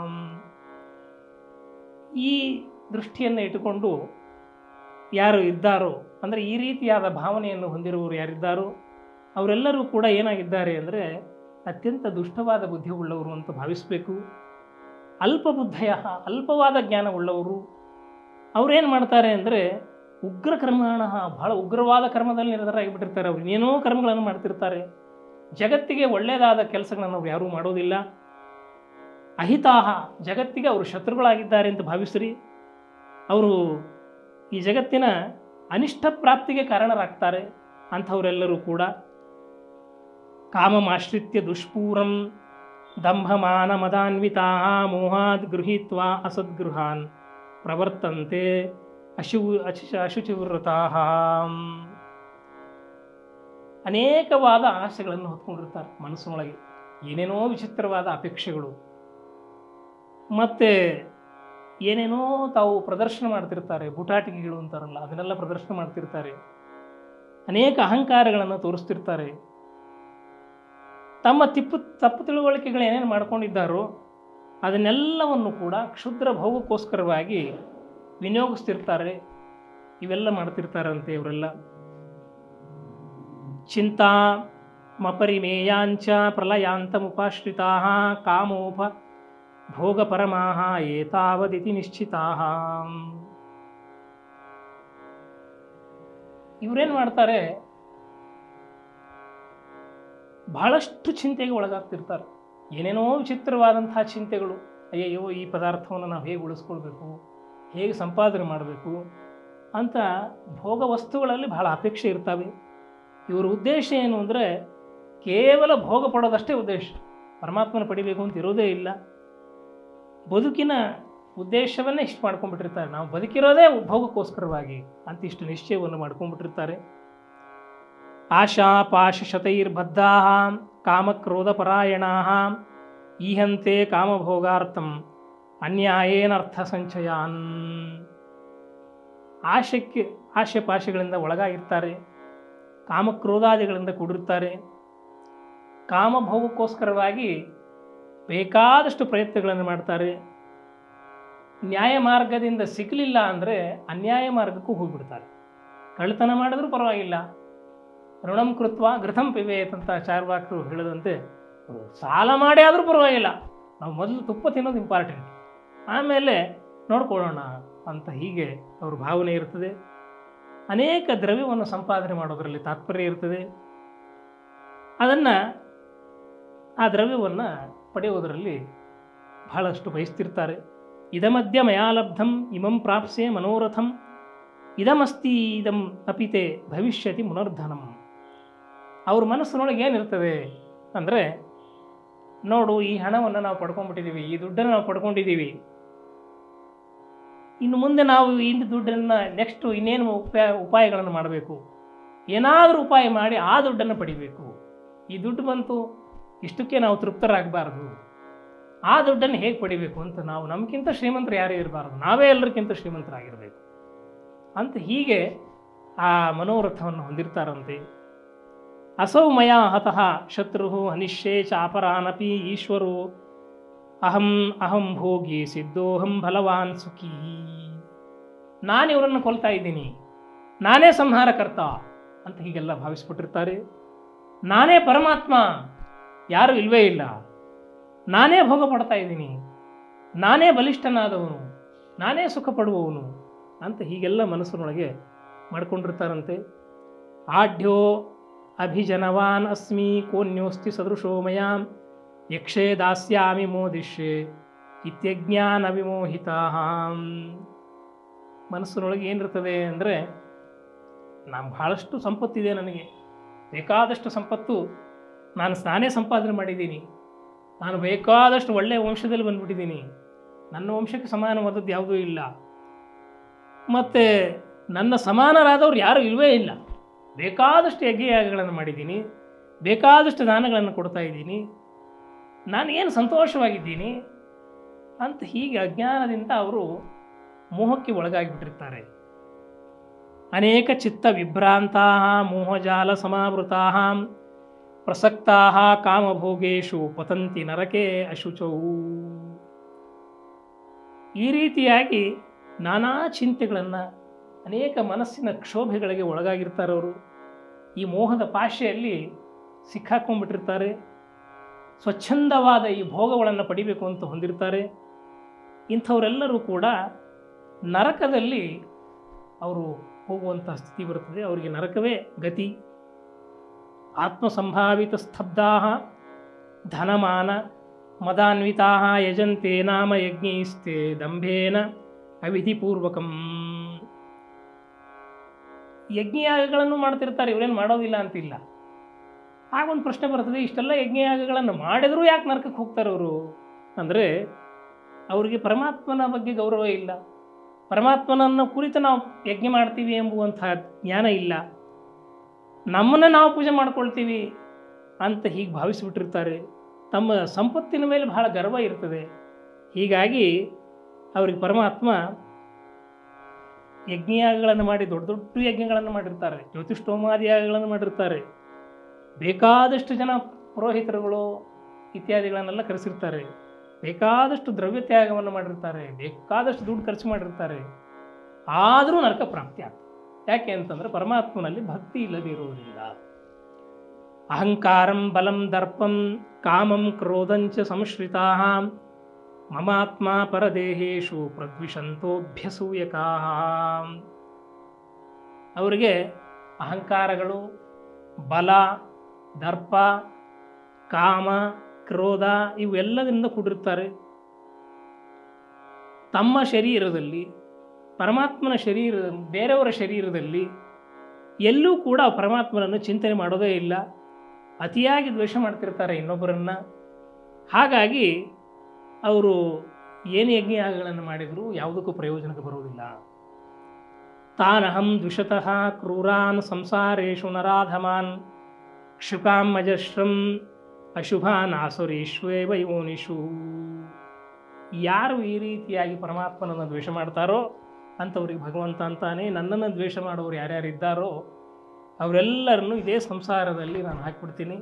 ಈ ದೃಷ್ಟಿಯನ್ನು ಇಟ್ಟುಕೊಂಡು ಯಾರು ಇದ್ದಾರೋ ಅಂದರೆ ಈ ರೀತಿಯಾದ ಭಾವನೆಯನ್ನು ಹೊಂದಿರುವವರು ಯಾರಿದ್ದಾರೋ ಅವರೆಲ್ಲರೂ ಕೂಡ ಏನಾಗಿದ್ದಾರೆ ಅಂದರೆ ಅತ್ಯಂತ ದುಷ್ಟವಾದ ಬುದ್ಧಿಯುಳ್ಳವರು ಅಂತ ಭಾವಿಸಬೇಕು ಅಲ್ಪಬುದ್ಧಯ ಅಲ್ಪವಾದ ಜ್ಞಾನವುಳ್ಳವರು ಅವ್ರೇನು ಮಾಡ್ತಾರೆ ಅಂದರೆ ಉಗ್ರ ಕರ್ಮಾಣ ಬಹಳ ಉಗ್ರವಾದ ಕರ್ಮದಲ್ಲಿ ನಿರತರಾಗಿಬಿಟ್ಟಿರ್ತಾರೆ ಅವ್ರು ಏನೇನೋ ಕರ್ಮಗಳನ್ನು ಮಾಡ್ತಿರ್ತಾರೆ ಜಗತ್ತಿಗೆ ಒಳ್ಳೆಯದಾದ ಕೆಲಸಗಳನ್ನು ಅವ್ರು ಯಾರೂ ಮಾಡೋದಿಲ್ಲ ಅಹಿತಾಹ ಜಗತ್ತಿಗೆ ಅವರು ಶತ್ರುಗಳಾಗಿದ್ದಾರೆ ಅಂತ ಭಾವಿಸ್ರಿ ಅವರು ಈ ಜಗತ್ತಿನ ಅನಿಷ್ಟ ಪ್ರಾಪ್ತಿಗೆ ಕಾರಣರಾಗ್ತಾರೆ ಅಂಥವರೆಲ್ಲರೂ ಕೂಡ ಕಾಮಮಾಶ್ರಿತ್ಯ ದುಷ್ಪೂರಂ ದಂಭಮಾನ ಮದಾನ್ವಿತಾ ಮೋಹಾದ್ ಗೃಹೀತ್ವಾ ಅಸದ್ಗೃಹಾನ್ ಪ್ರವರ್ತಂತೆ ಅಶು ಅಶು ಅಶುಚಿವೃತಾ ಅನೇಕವಾದ ಆಸೆಗಳನ್ನು ಹೊತ್ಕೊಂಡಿರ್ತಾರೆ ಮನಸ್ಸಿನೊಳಗೆ ಏನೇನೋ ವಿಚಿತ್ರವಾದ ಅಪೇಕ್ಷೆಗಳು ಮತ್ತು ಏನೇನೋ ತಾವು ಪ್ರದರ್ಶನ ಮಾಡ್ತಿರ್ತಾರೆ ಬುಟಾಟಿಕೆಗಳು ಅಂತಾರಲ್ಲ ಅದನ್ನೆಲ್ಲ ಪ್ರದರ್ಶನ ಮಾಡ್ತಿರ್ತಾರೆ ಅನೇಕ ಅಹಂಕಾರಗಳನ್ನು ತೋರಿಸ್ತಿರ್ತಾರೆ ತಮ್ಮ ತಿಪ್ಪು ತಪ್ಪು ತಿಳುವಳಿಕೆಗಳು ಏನೇನು ಮಾಡ್ಕೊಂಡಿದ್ದಾರೋ ಅದನ್ನೆಲ್ಲವನ್ನು ಕೂಡ ಕ್ಷುದ್ರ ಭೋಗಕ್ಕೋಸ್ಕರವಾಗಿ ವಿನಿಯೋಗಿಸ್ತಿರ್ತಾರೆ ಇವೆಲ್ಲ ಮಾಡ್ತಿರ್ತಾರಂತೆ ಇವರೆಲ್ಲ ಚಿಂತಾ ಮಪರಿಮೇಯಾಂಚ ಪ್ರಲಯಾಂತಮುಪಾಶ್ರಿತಾ ಕಾಮೋಪ ಭೋಗಪರಮಾಹ ಏತಾವದಿತಿ ನಿಶ್ಚಿತಾ ಇವರೇನು ಮಾಡ್ತಾರೆ ಬಹಳಷ್ಟು ಚಿಂತೆಗೆ ಒಳಗಾಗ್ತಿರ್ತಾರೆ ಏನೇನೋ ವಿಚಿತ್ರವಾದಂತಹ ಚಿಂತೆಗಳು ಅಯ್ಯಯ್ಯೋ ಈ ಪದಾರ್ಥವನ್ನು ನಾವು ಹೇಗೆ ಉಳಿಸ್ಕೊಳ್ಬೇಕು ಹೇಗೆ ಸಂಪಾದನೆ ಮಾಡಬೇಕು ಅಂತ ಭೋಗ ವಸ್ತುಗಳಲ್ಲಿ ಬಹಳ ಅಪೇಕ್ಷೆ ಇರ್ತವೆ ಇವರ ಉದ್ದೇಶ ಏನು ಅಂದರೆ ಕೇವಲ ಭೋಗ ಪಡೋದಷ್ಟೇ ಉದ್ದೇಶ ಪರಮಾತ್ಮನ ಪಡಿಬೇಕು ಅಂತ ಇರೋದೇ ಇಲ್ಲ ಬದುಕಿನ ಉದ್ದೇಶವನ್ನೇ ಇಷ್ಟು ಮಾಡ್ಕೊಂಡ್ಬಿಟ್ಟಿರ್ತಾರೆ ನಾವು ಬದುಕಿರೋದೇ ಭೋಗಕ್ಕೋಸ್ಕರವಾಗಿ ಅಂತ ಇಷ್ಟು ನಿಶ್ಚಯವನ್ನು ಮಾಡ್ಕೊಂಡ್ಬಿಟ್ಟಿರ್ತಾರೆ ಆಶಾ ಪಾಶ ಶತೈರ್ಬದ್ಧಾ ಕಾಮಕ್ರೋಧಪರಾಯಣಾ ಈಹಂತೆ ಕಾಮಭೋಗಾರ್ಥಂ ಅನ್ಯಾಯೇನರ್ಥ ಸಂಚಯಾನ್ ಆಶಕ್ಕೆ ಆಶೆ ಪಾಶೆಗಳಿಂದ ಒಳಗಾಗಿರ್ತಾರೆ ಕಾಮಕ್ರೋಧಾದಿಗಳಿಂದ ಕೂಡಿರ್ತಾರೆ ಕಾಮಭೋಗಕ್ಕೋಸ್ಕರವಾಗಿ ಬೇಕಾದಷ್ಟು ಪ್ರಯತ್ನಗಳನ್ನು ಮಾಡ್ತಾರೆ ನ್ಯಾಯ ಮಾರ್ಗದಿಂದ ಸಿಗಲಿಲ್ಲ ಅಂದರೆ ಅನ್ಯಾಯ ಮಾರ್ಗಕ್ಕೂ ಹೋಗ್ಬಿಡ್ತಾರೆ ಕಳ್ಳತನ ಮಾಡಿದ್ರೂ ಪರವಾಗಿಲ್ಲ ಋಣಂ ಕೃತ್ವ ಘೃತಂ ಪಿಬೇತ್ ಅಂತ ಚಾರ್ವಾಕರು ಹೇಳಿದಂತೆ ಸಾಲ ಮಾಡಿ ಆದರೂ ಪರವಾಗಿಲ್ಲ ನಾವು ಮೊದಲು ತುಪ್ಪ ತಿನ್ನೋದು ಇಂಪಾರ್ಟೆಂಟ್ ಆಮೇಲೆ ನೋಡ್ಕೊಳ್ಳೋಣ ಅಂತ ಹೀಗೆ ಅವ್ರ ಭಾವನೆ ಇರ್ತದೆ ಅನೇಕ ದ್ರವ್ಯವನ್ನು ಸಂಪಾದನೆ ಮಾಡೋದರಲ್ಲಿ ತಾತ್ಪರ್ಯ ಇರ್ತದೆ ಅದನ್ನು ಆ ದ್ರವ್ಯವನ್ನು ಪಡೆಯುವುದರಲ್ಲಿ ಬಹಳಷ್ಟು ಬಯಸ್ತಿರ್ತಾರೆ ಇದಮದ್ಯ ಮಯಾ ಲಬ್ಧಂ ಇಮಂ ಪ್ರಾಪ್ಸೆ ಮನೋರಥಂ ಇದಮಸ್ತಿ ಇದಂ ಅಪಿತೆ ಭವಿಷ್ಯತಿ ಮುನರ್ಧನಂ ಅವ್ರ ಮನಸ್ಸಿನೊಳಗೆ ಏನಿರ್ತದೆ ಅಂದರೆ ನೋಡು ಈ ಹಣವನ್ನು ನಾವು ಪಡ್ಕೊಂಡ್ಬಿಟ್ಟಿದ್ದೀವಿ ಈ ದುಡ್ಡನ್ನು ನಾವು ಪಡ್ಕೊಂಡಿದ್ದೀವಿ ಇನ್ನು ಮುಂದೆ ನಾವು ಈ ದುಡ್ಡನ್ನು ನೆಕ್ಸ್ಟು ಇನ್ನೇನು ಉಪಾಯ ಉಪಾಯಗಳನ್ನು ಮಾಡಬೇಕು ಏನಾದರೂ ಉಪಾಯ ಮಾಡಿ ಆ ದುಡ್ಡನ್ನು ಪಡಿಬೇಕು ಈ ದುಡ್ಡು ಬಂತು ಇಷ್ಟಕ್ಕೆ ನಾವು ತೃಪ್ತರಾಗಬಾರ್ದು ಆ ದುಡ್ಡನ್ನು ಹೇಗೆ ಪಡಿಬೇಕು ಅಂತ ನಾವು ನಮಗಿಂತ ಶ್ರೀಮಂತರು ಯಾರೂ ಇರಬಾರ್ದು ನಾವೇ ಎಲ್ಲರಿಗಿಂತ ಶ್ರೀಮಂತರಾಗಿರಬೇಕು ಅಂತ ಹೀಗೆ ಆ ಮನೋರಥವನ್ನು ಹೊಂದಿರ್ತಾರಂತೆ ಅಸೌ ಮಯ ಹತಃ ಶತ್ರು ಹನಿಷ್ಯೇ ಚಾಪರಾನಪಿ ಈಶ್ವರೋ ಅಹಂ ಅಹಂ ಭೋಗಿ ಸಿದ್ಧೋಹಂ ಬಲವಾನ್ ಸುಖಿ ನಾನು ಇವರನ್ನು ಕೊಲ್ತಾ ಇದ್ದೀನಿ ನಾನೇ ಸಂಹಾರಕರ್ತ ಅಂತ ಹೀಗೆಲ್ಲ ಭಾವಿಸ್ಬಿಟ್ಟಿರ್ತಾರೆ ನಾನೇ ಪರಮಾತ್ಮ ಯಾರೂ ಇಲ್ವೇ ಇಲ್ಲ ನಾನೇ ಭೋಗ ಪಡ್ತಾ ಇದ್ದೀನಿ ನಾನೇ ಬಲಿಷ್ಠನಾದವನು ನಾನೇ ಸುಖ ಪಡುವವನು ಅಂತ ಹೀಗೆಲ್ಲ ಮನಸ್ಸಿನೊಳಗೆ ಮಾಡ್ಕೊಂಡಿರ್ತಾರಂತೆ ಆಢ್ಯೋ ಅಭಿಜನವಾನ್ ಅಸ್ಮಿ ಕೋನ್ಯೋಸ್ತಿ ಸದೃಶೋ ಮಯಾ ಯಕ್ಷೇ ದಾಸ್ಯಾಮಿ ಮೋದಿಷ್ಯೆ ಇತ್ಯಜ್ಞಾನ ವಿಮೋಹಿತ ಮನಸ್ಸಿನೊಳಗೆ ಏನಿರ್ತದೆ ಅಂದರೆ ನಾನು ಬಹಳಷ್ಟು ಸಂಪತ್ತಿದೆ ನನಗೆ ಬೇಕಾದಷ್ಟು ಸಂಪತ್ತು ನಾನು ನಾನೇ ಸಂಪಾದನೆ ಮಾಡಿದ್ದೀನಿ ನಾನು ಬೇಕಾದಷ್ಟು ಒಳ್ಳೆಯ ವಂಶದಲ್ಲಿ ಬಂದ್ಬಿಟ್ಟಿದ್ದೀನಿ ನನ್ನ ವಂಶಕ್ಕೆ ಸಮಾನವಾದದ್ದು ಯಾವುದೂ ಇಲ್ಲ ಮತ್ತು ನನ್ನ ಸಮಾನರಾದವ್ರು ಯಾರೂ ಇಲ್ಲವೇ ಇಲ್ಲ ಬೇಕಾದಷ್ಟು ಯಜ್ಞಯಾಗಗಳನ್ನು ಮಾಡಿದ್ದೀನಿ ಬೇಕಾದಷ್ಟು ದಾನಗಳನ್ನು ಕೊಡ್ತಾ ಇದ್ದೀನಿ ನಾನು ಏನು ಸಂತೋಷವಾಗಿದ್ದೀನಿ ಅಂತ ಹೀಗೆ ಅಜ್ಞಾನದಿಂದ ಅವರು ಮೋಹಕ್ಕೆ ಒಳಗಾಗಿಬಿಟ್ಟಿರ್ತಾರೆ ಅನೇಕ ಚಿತ್ತ ವಿಭ್ರಾಂತಾ ಮೋಹಜಾಲ ಸಮಾವೃತಾ ಪ್ರಸಕ್ತಾ ಕಾಮಭೋಗೇಶು ಪತಂತಿ ನರಕೆ ಅಶುಚೌ ಈ ರೀತಿಯಾಗಿ ನಾನಾ ಚಿಂತೆಗಳನ್ನು ಅನೇಕ ಮನಸ್ಸಿನ ಕ್ಷೋಭೆಗಳಿಗೆ ಒಳಗಾಗಿರ್ತಾರೆ ಈ ಮೋಹದ ಪಾಶೆಯಲ್ಲಿ ಸಿಕ್ಕಾಕೊಂಡ್ಬಿಟ್ಟಿರ್ತಾರೆ ಸ್ವಚ್ಛಂದವಾದ ಈ ಭೋಗಗಳನ್ನು ಪಡಿಬೇಕು ಅಂತ ಹೊಂದಿರ್ತಾರೆ ಇಂಥವರೆಲ್ಲರೂ ಕೂಡ ನರಕದಲ್ಲಿ ಅವರು ಹೋಗುವಂಥ ಸ್ಥಿತಿ ಬರುತ್ತದೆ ಅವರಿಗೆ ನರಕವೇ ಗತಿ ಆತ್ಮಸಂಭಾವಿತ ಸ್ತಬ್ಧಾ ಧನಮಾನ ಮದಾನ್ವಿತಾ ಯಜಂತೆ ನಾಮ ಯಜ್ಞೈಸ್ತೆ ದಂಭೇನ ಅವಿಧಿಪೂರ್ವಕಂ ಯಜ್ಞಯಾಗಗಳನ್ನು ಮಾಡ್ತಿರ್ತಾರೆ ಇವರೇನು ಮಾಡೋದಿಲ್ಲ ಅಂತಿಲ್ಲ ಆಗೊಂದು ಪ್ರಶ್ನೆ ಬರ್ತದೆ ಇಷ್ಟೆಲ್ಲ ಯಜ್ಞಯಾಗಗಳನ್ನು ಮಾಡಿದರೂ ಯಾಕೆ ನರಕಕ್ಕೆ ಹೋಗ್ತಾರೆ ಅವರು ಅಂದರೆ ಅವರಿಗೆ ಪರಮಾತ್ಮನ ಬಗ್ಗೆ ಗೌರವ ಇಲ್ಲ ಪರಮಾತ್ಮನನ್ನು ಕುರಿತು ನಾವು ಯಜ್ಞ ಮಾಡ್ತೀವಿ ಎಂಬುವಂಥ ಜ್ಞಾನ ಇಲ್ಲ ನಮ್ಮನ್ನು ನಾವು ಪೂಜೆ ಮಾಡ್ಕೊಳ್ತೀವಿ ಅಂತ ಹೀಗೆ ಭಾವಿಸಿಬಿಟ್ಟಿರ್ತಾರೆ ತಮ್ಮ ಸಂಪತ್ತಿನ ಮೇಲೆ ಬಹಳ ಗರ್ವ ಇರ್ತದೆ ಹೀಗಾಗಿ ಅವ್ರಿಗೆ ಪರಮಾತ್ಮ ಯಜ್ಞಯಾಗಗಳನ್ನು ಮಾಡಿ ದೊಡ್ಡ ದೊಡ್ಡ ಯಜ್ಞಗಳನ್ನು ಮಾಡಿರ್ತಾರೆ ಜ್ಯೋತಿಷ್ಠೋಮಾದಿ ಯಾಗಗಳನ್ನು ಮಾಡಿರ್ತಾರೆ ಬೇಕಾದಷ್ಟು ಜನ ಪುರೋಹಿತರುಗಳು ಇತ್ಯಾದಿಗಳನ್ನೆಲ್ಲ ಕರೆಸಿರ್ತಾರೆ ಬೇಕಾದಷ್ಟು ದ್ರವ್ಯ ತ್ಯಾಗವನ್ನು ಮಾಡಿರ್ತಾರೆ ಬೇಕಾದಷ್ಟು ದುಡ್ಡು ಖರ್ಚು ಮಾಡಿರ್ತಾರೆ ಆದರೂ ನರಕ ಪ್ರಾಪ್ತಿ ಆಗ್ತದೆ ಯಾಕೆ ಅಂತಂದರೆ ಪರಮಾತ್ಮನಲ್ಲಿ ಭಕ್ತಿ ಇಲ್ಲದೆ ಇರುವುದಿಲ್ಲ ಅಹಂಕಾರಂ ಬಲಂ ದರ್ಪಂ ಕಾಮಂ ಕ್ರೋಧಂಚ ಸಂಶ್ರಿತಾ ಮಮಾತ್ಮ ಪರದೇಹೇಶು ಪ್ರದ್ವಿಷಂತೋಭ್ಯಸೂಯಕಾ ಅವರಿಗೆ ಅಹಂಕಾರಗಳು ಬಲ ದರ್ಪ ಕಾಮ ಕ್ರೋಧ ಇವೆಲ್ಲದಿಂದ ಕೂಡಿರ್ತಾರೆ ತಮ್ಮ ಶರೀರದಲ್ಲಿ ಪರಮಾತ್ಮನ ಶರೀರ ಬೇರೆಯವರ ಶರೀರದಲ್ಲಿ ಎಲ್ಲೂ ಕೂಡ ಪರಮಾತ್ಮನನ್ನು ಚಿಂತನೆ ಮಾಡೋದೇ ಇಲ್ಲ ಅತಿಯಾಗಿ ದ್ವೇಷ ಮಾಡ್ತಿರ್ತಾರೆ ಇನ್ನೊಬ್ಬರನ್ನ ಹಾಗಾಗಿ ಅವರು ಏನು ಯಜ್ಞಯಾಗಗಳನ್ನು ಮಾಡಿದರೂ ಯಾವುದಕ್ಕೂ ಪ್ರಯೋಜನಕ್ಕೆ ಬರುವುದಿಲ್ಲ ತಾನಹಂ ದ್ವಿಷತಃ ಕ್ರೂರಾನ್ ಸಂಸಾರೇಶು ನರಾಧಮಾನ್ ಕ್ಷುಕಾಂ ಅಜಶ್ರಂ ಅಶುಭಾನ್ ಆಸುರೀಶ್ವೇವ ಯೋನಿಷು ಯಾರು ಈ ರೀತಿಯಾಗಿ ಪರಮಾತ್ಮನನ್ನು ದ್ವೇಷ ಮಾಡ್ತಾರೋ ಅಂಥವ್ರಿಗೆ ಭಗವಂತ ಅಂತಾನೆ ನನ್ನನ್ನು ದ್ವೇಷ ಮಾಡೋರು ಯಾರ್ಯಾರಿದ್ದಾರೋ ಅವರೆಲ್ಲರನ್ನು ಇದೇ ಸಂಸಾರದಲ್ಲಿ ನಾನು ಹಾಕಿಬಿಡ್ತೀನಿ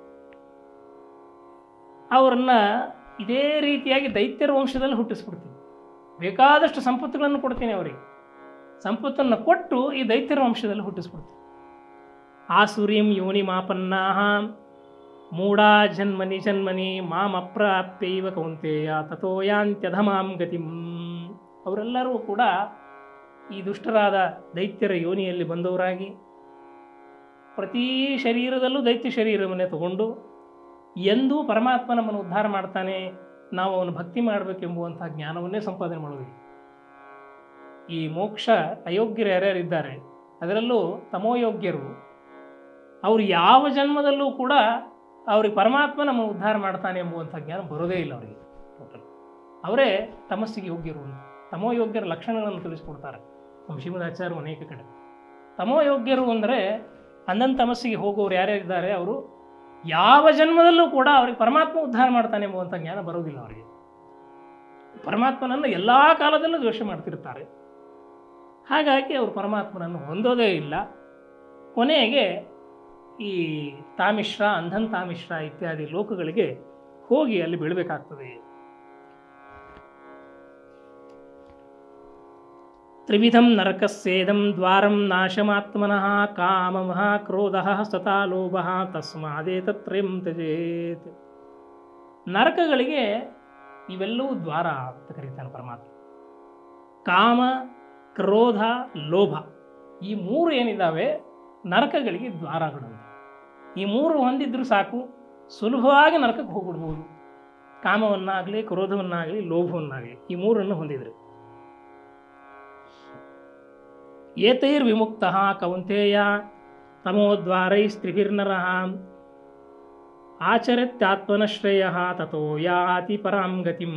ಅವರನ್ನು ಇದೇ ರೀತಿಯಾಗಿ ದೈತ್ಯರ ವಂಶದಲ್ಲಿ ಹುಟ್ಟಿಸ್ಬಿಡ್ತೀನಿ ಬೇಕಾದಷ್ಟು ಸಂಪತ್ತುಗಳನ್ನು ಕೊಡ್ತೀನಿ ಅವರಿಗೆ ಸಂಪತ್ತನ್ನು ಕೊಟ್ಟು ಈ ದೈತ್ಯರ ವಂಶದಲ್ಲಿ ಹುಟ್ಟಿಸ್ಬಿಡ್ತೀನಿ ಆಸುರೀಂ ಯೋನಿ ಮಾಪನ್ನಾ ಮೂಢಾ ಜನ್ಮನಿ ಜನ್ಮನಿ ಮಾಂ ಅಪ್ರಾಪ್ಯೈವ ಕೌಂತೆಯ ತಥೋಯಾಂತ್ಯಧಮಾಂ ಗತಿಂ ಅವರೆಲ್ಲರೂ ಕೂಡ ಈ ದುಷ್ಟರಾದ ದೈತ್ಯರ ಯೋನಿಯಲ್ಲಿ ಬಂದವರಾಗಿ ಪ್ರತಿ ಶರೀರದಲ್ಲೂ ದೈತ್ಯ ಶರೀರವನ್ನೇ ತಗೊಂಡು ಎಂದೂ ಪರಮಾತ್ಮ ನಮ್ಮನ್ನು ಉದ್ಧಾರ ಮಾಡ್ತಾನೆ ನಾವು ಅವನು ಭಕ್ತಿ ಮಾಡಬೇಕೆಂಬುವಂಥ ಜ್ಞಾನವನ್ನೇ ಸಂಪಾದನೆ ಮಾಡೋದಿಲ್ಲ ಈ ಮೋಕ್ಷ ಅಯೋಗ್ಯರು ಯಾರ್ಯಾರಿದ್ದಾರೆ ಅದರಲ್ಲೂ ತಮೋಯೋಗ್ಯರು ಅವರು ಯಾವ ಜನ್ಮದಲ್ಲೂ ಕೂಡ ಅವ್ರಿಗೆ ಪರಮಾತ್ಮ ನಮ್ಮ ಉದ್ಧಾರ ಮಾಡ್ತಾನೆ ಎಂಬುವಂಥ ಜ್ಞಾನ ಬರೋದೇ ಇಲ್ಲ ಅವರಿಗೆ ಟೋಟಲ್ ಅವರೇ ತಮಸ್ಸಿಗೆ ಯೋಗ್ಯರು ಅಂತ ತಮೋಯೋಗ್ಯರ ಲಕ್ಷಣಗಳನ್ನು ತಿಳಿಸ್ಕೊಡ್ತಾರೆ ನಮ್ಮ ಶ್ರೀಮದಾಚಾರ್ಯರು ಅನೇಕ ಕಡೆ ತಮೋಯೋಗ್ಯರು ಅಂದರೆ ಅಂದನ್ ತಮಸ್ಸಿಗೆ ಹೋಗೋರು ಯಾರ್ಯಾರಿದ್ದಾರೆ ಅವರು ಯಾವ ಜನ್ಮದಲ್ಲೂ ಕೂಡ ಅವ್ರಿಗೆ ಪರಮಾತ್ಮ ಉದ್ಧಾರ ಮಾಡ್ತಾನೆ ಎಂಬುವಂಥ ಜ್ಞಾನ ಬರೋದಿಲ್ಲ ಅವರಿಗೆ ಪರಮಾತ್ಮನನ್ನು ಎಲ್ಲ ಕಾಲದಲ್ಲೂ ದ್ವೇಷ ಮಾಡ್ತಿರ್ತಾರೆ ಹಾಗಾಗಿ ಅವರು ಪರಮಾತ್ಮನನ್ನು ಹೊಂದೋದೇ ಇಲ್ಲ ಕೊನೆಗೆ ಈ ತಾಮಿಶ್ರ ಅಂಧನ್ ತಾಮಿಶ್ರ ಇತ್ಯಾದಿ ಲೋಕಗಳಿಗೆ ಹೋಗಿ ಅಲ್ಲಿ ಬೀಳಬೇಕಾಗ್ತದೆ ತ್ರಿವಿಧಂ ನರಕಸ್ಯೇದಂ ದ್ವಾರಂ ನಾಶಮಾತ್ಮನಃ ಕಾಮಮಃ ಕ್ರೋಧಃ ಸತಾ ಲೋಭಃ ತಸ್ಮಾದೇತತ್ರಯಂ ತ್ಯಜೇತ್ ನರಕಗಳಿಗೆ ಇವೆಲ್ಲವೂ ದ್ವಾರ ಅಂತ ಕರೀತಾನೆ ಪರಮಾತ್ಮ ಕಾಮ ಕ್ರೋಧ ಲೋಭ ಈ ಮೂರು ಏನಿದ್ದಾವೆ ನರಕಗಳಿಗೆ ದ್ವಾರಗಳು ಈ ಮೂರು ಹೊಂದಿದ್ರು ಸಾಕು ಸುಲಭವಾಗಿ ನರಕಕ್ಕೆ ಹೋಗ್ಬಿಡ್ಬೋದು ಕಾಮವನ್ನಾಗಲಿ ಕ್ರೋಧವನ್ನಾಗಲಿ ಲೋಭವನ್ನಾಗಲಿ ಈ ಮೂರನ್ನು ಹೊಂದಿದ್ರು ಏತೈರ್ವಿಮುಕ್ತ ಕೌಂತೆಯ ತಮೋದ್ವಾರೈಸ್ತ್ರಿಭಿರ್ನರ ಆಚರಿತ್ಯಾತ್ಮನಶ್ರೇಯ ತಥೋ ಯಾತಿ ಪರಾಂ ಗತಿಂ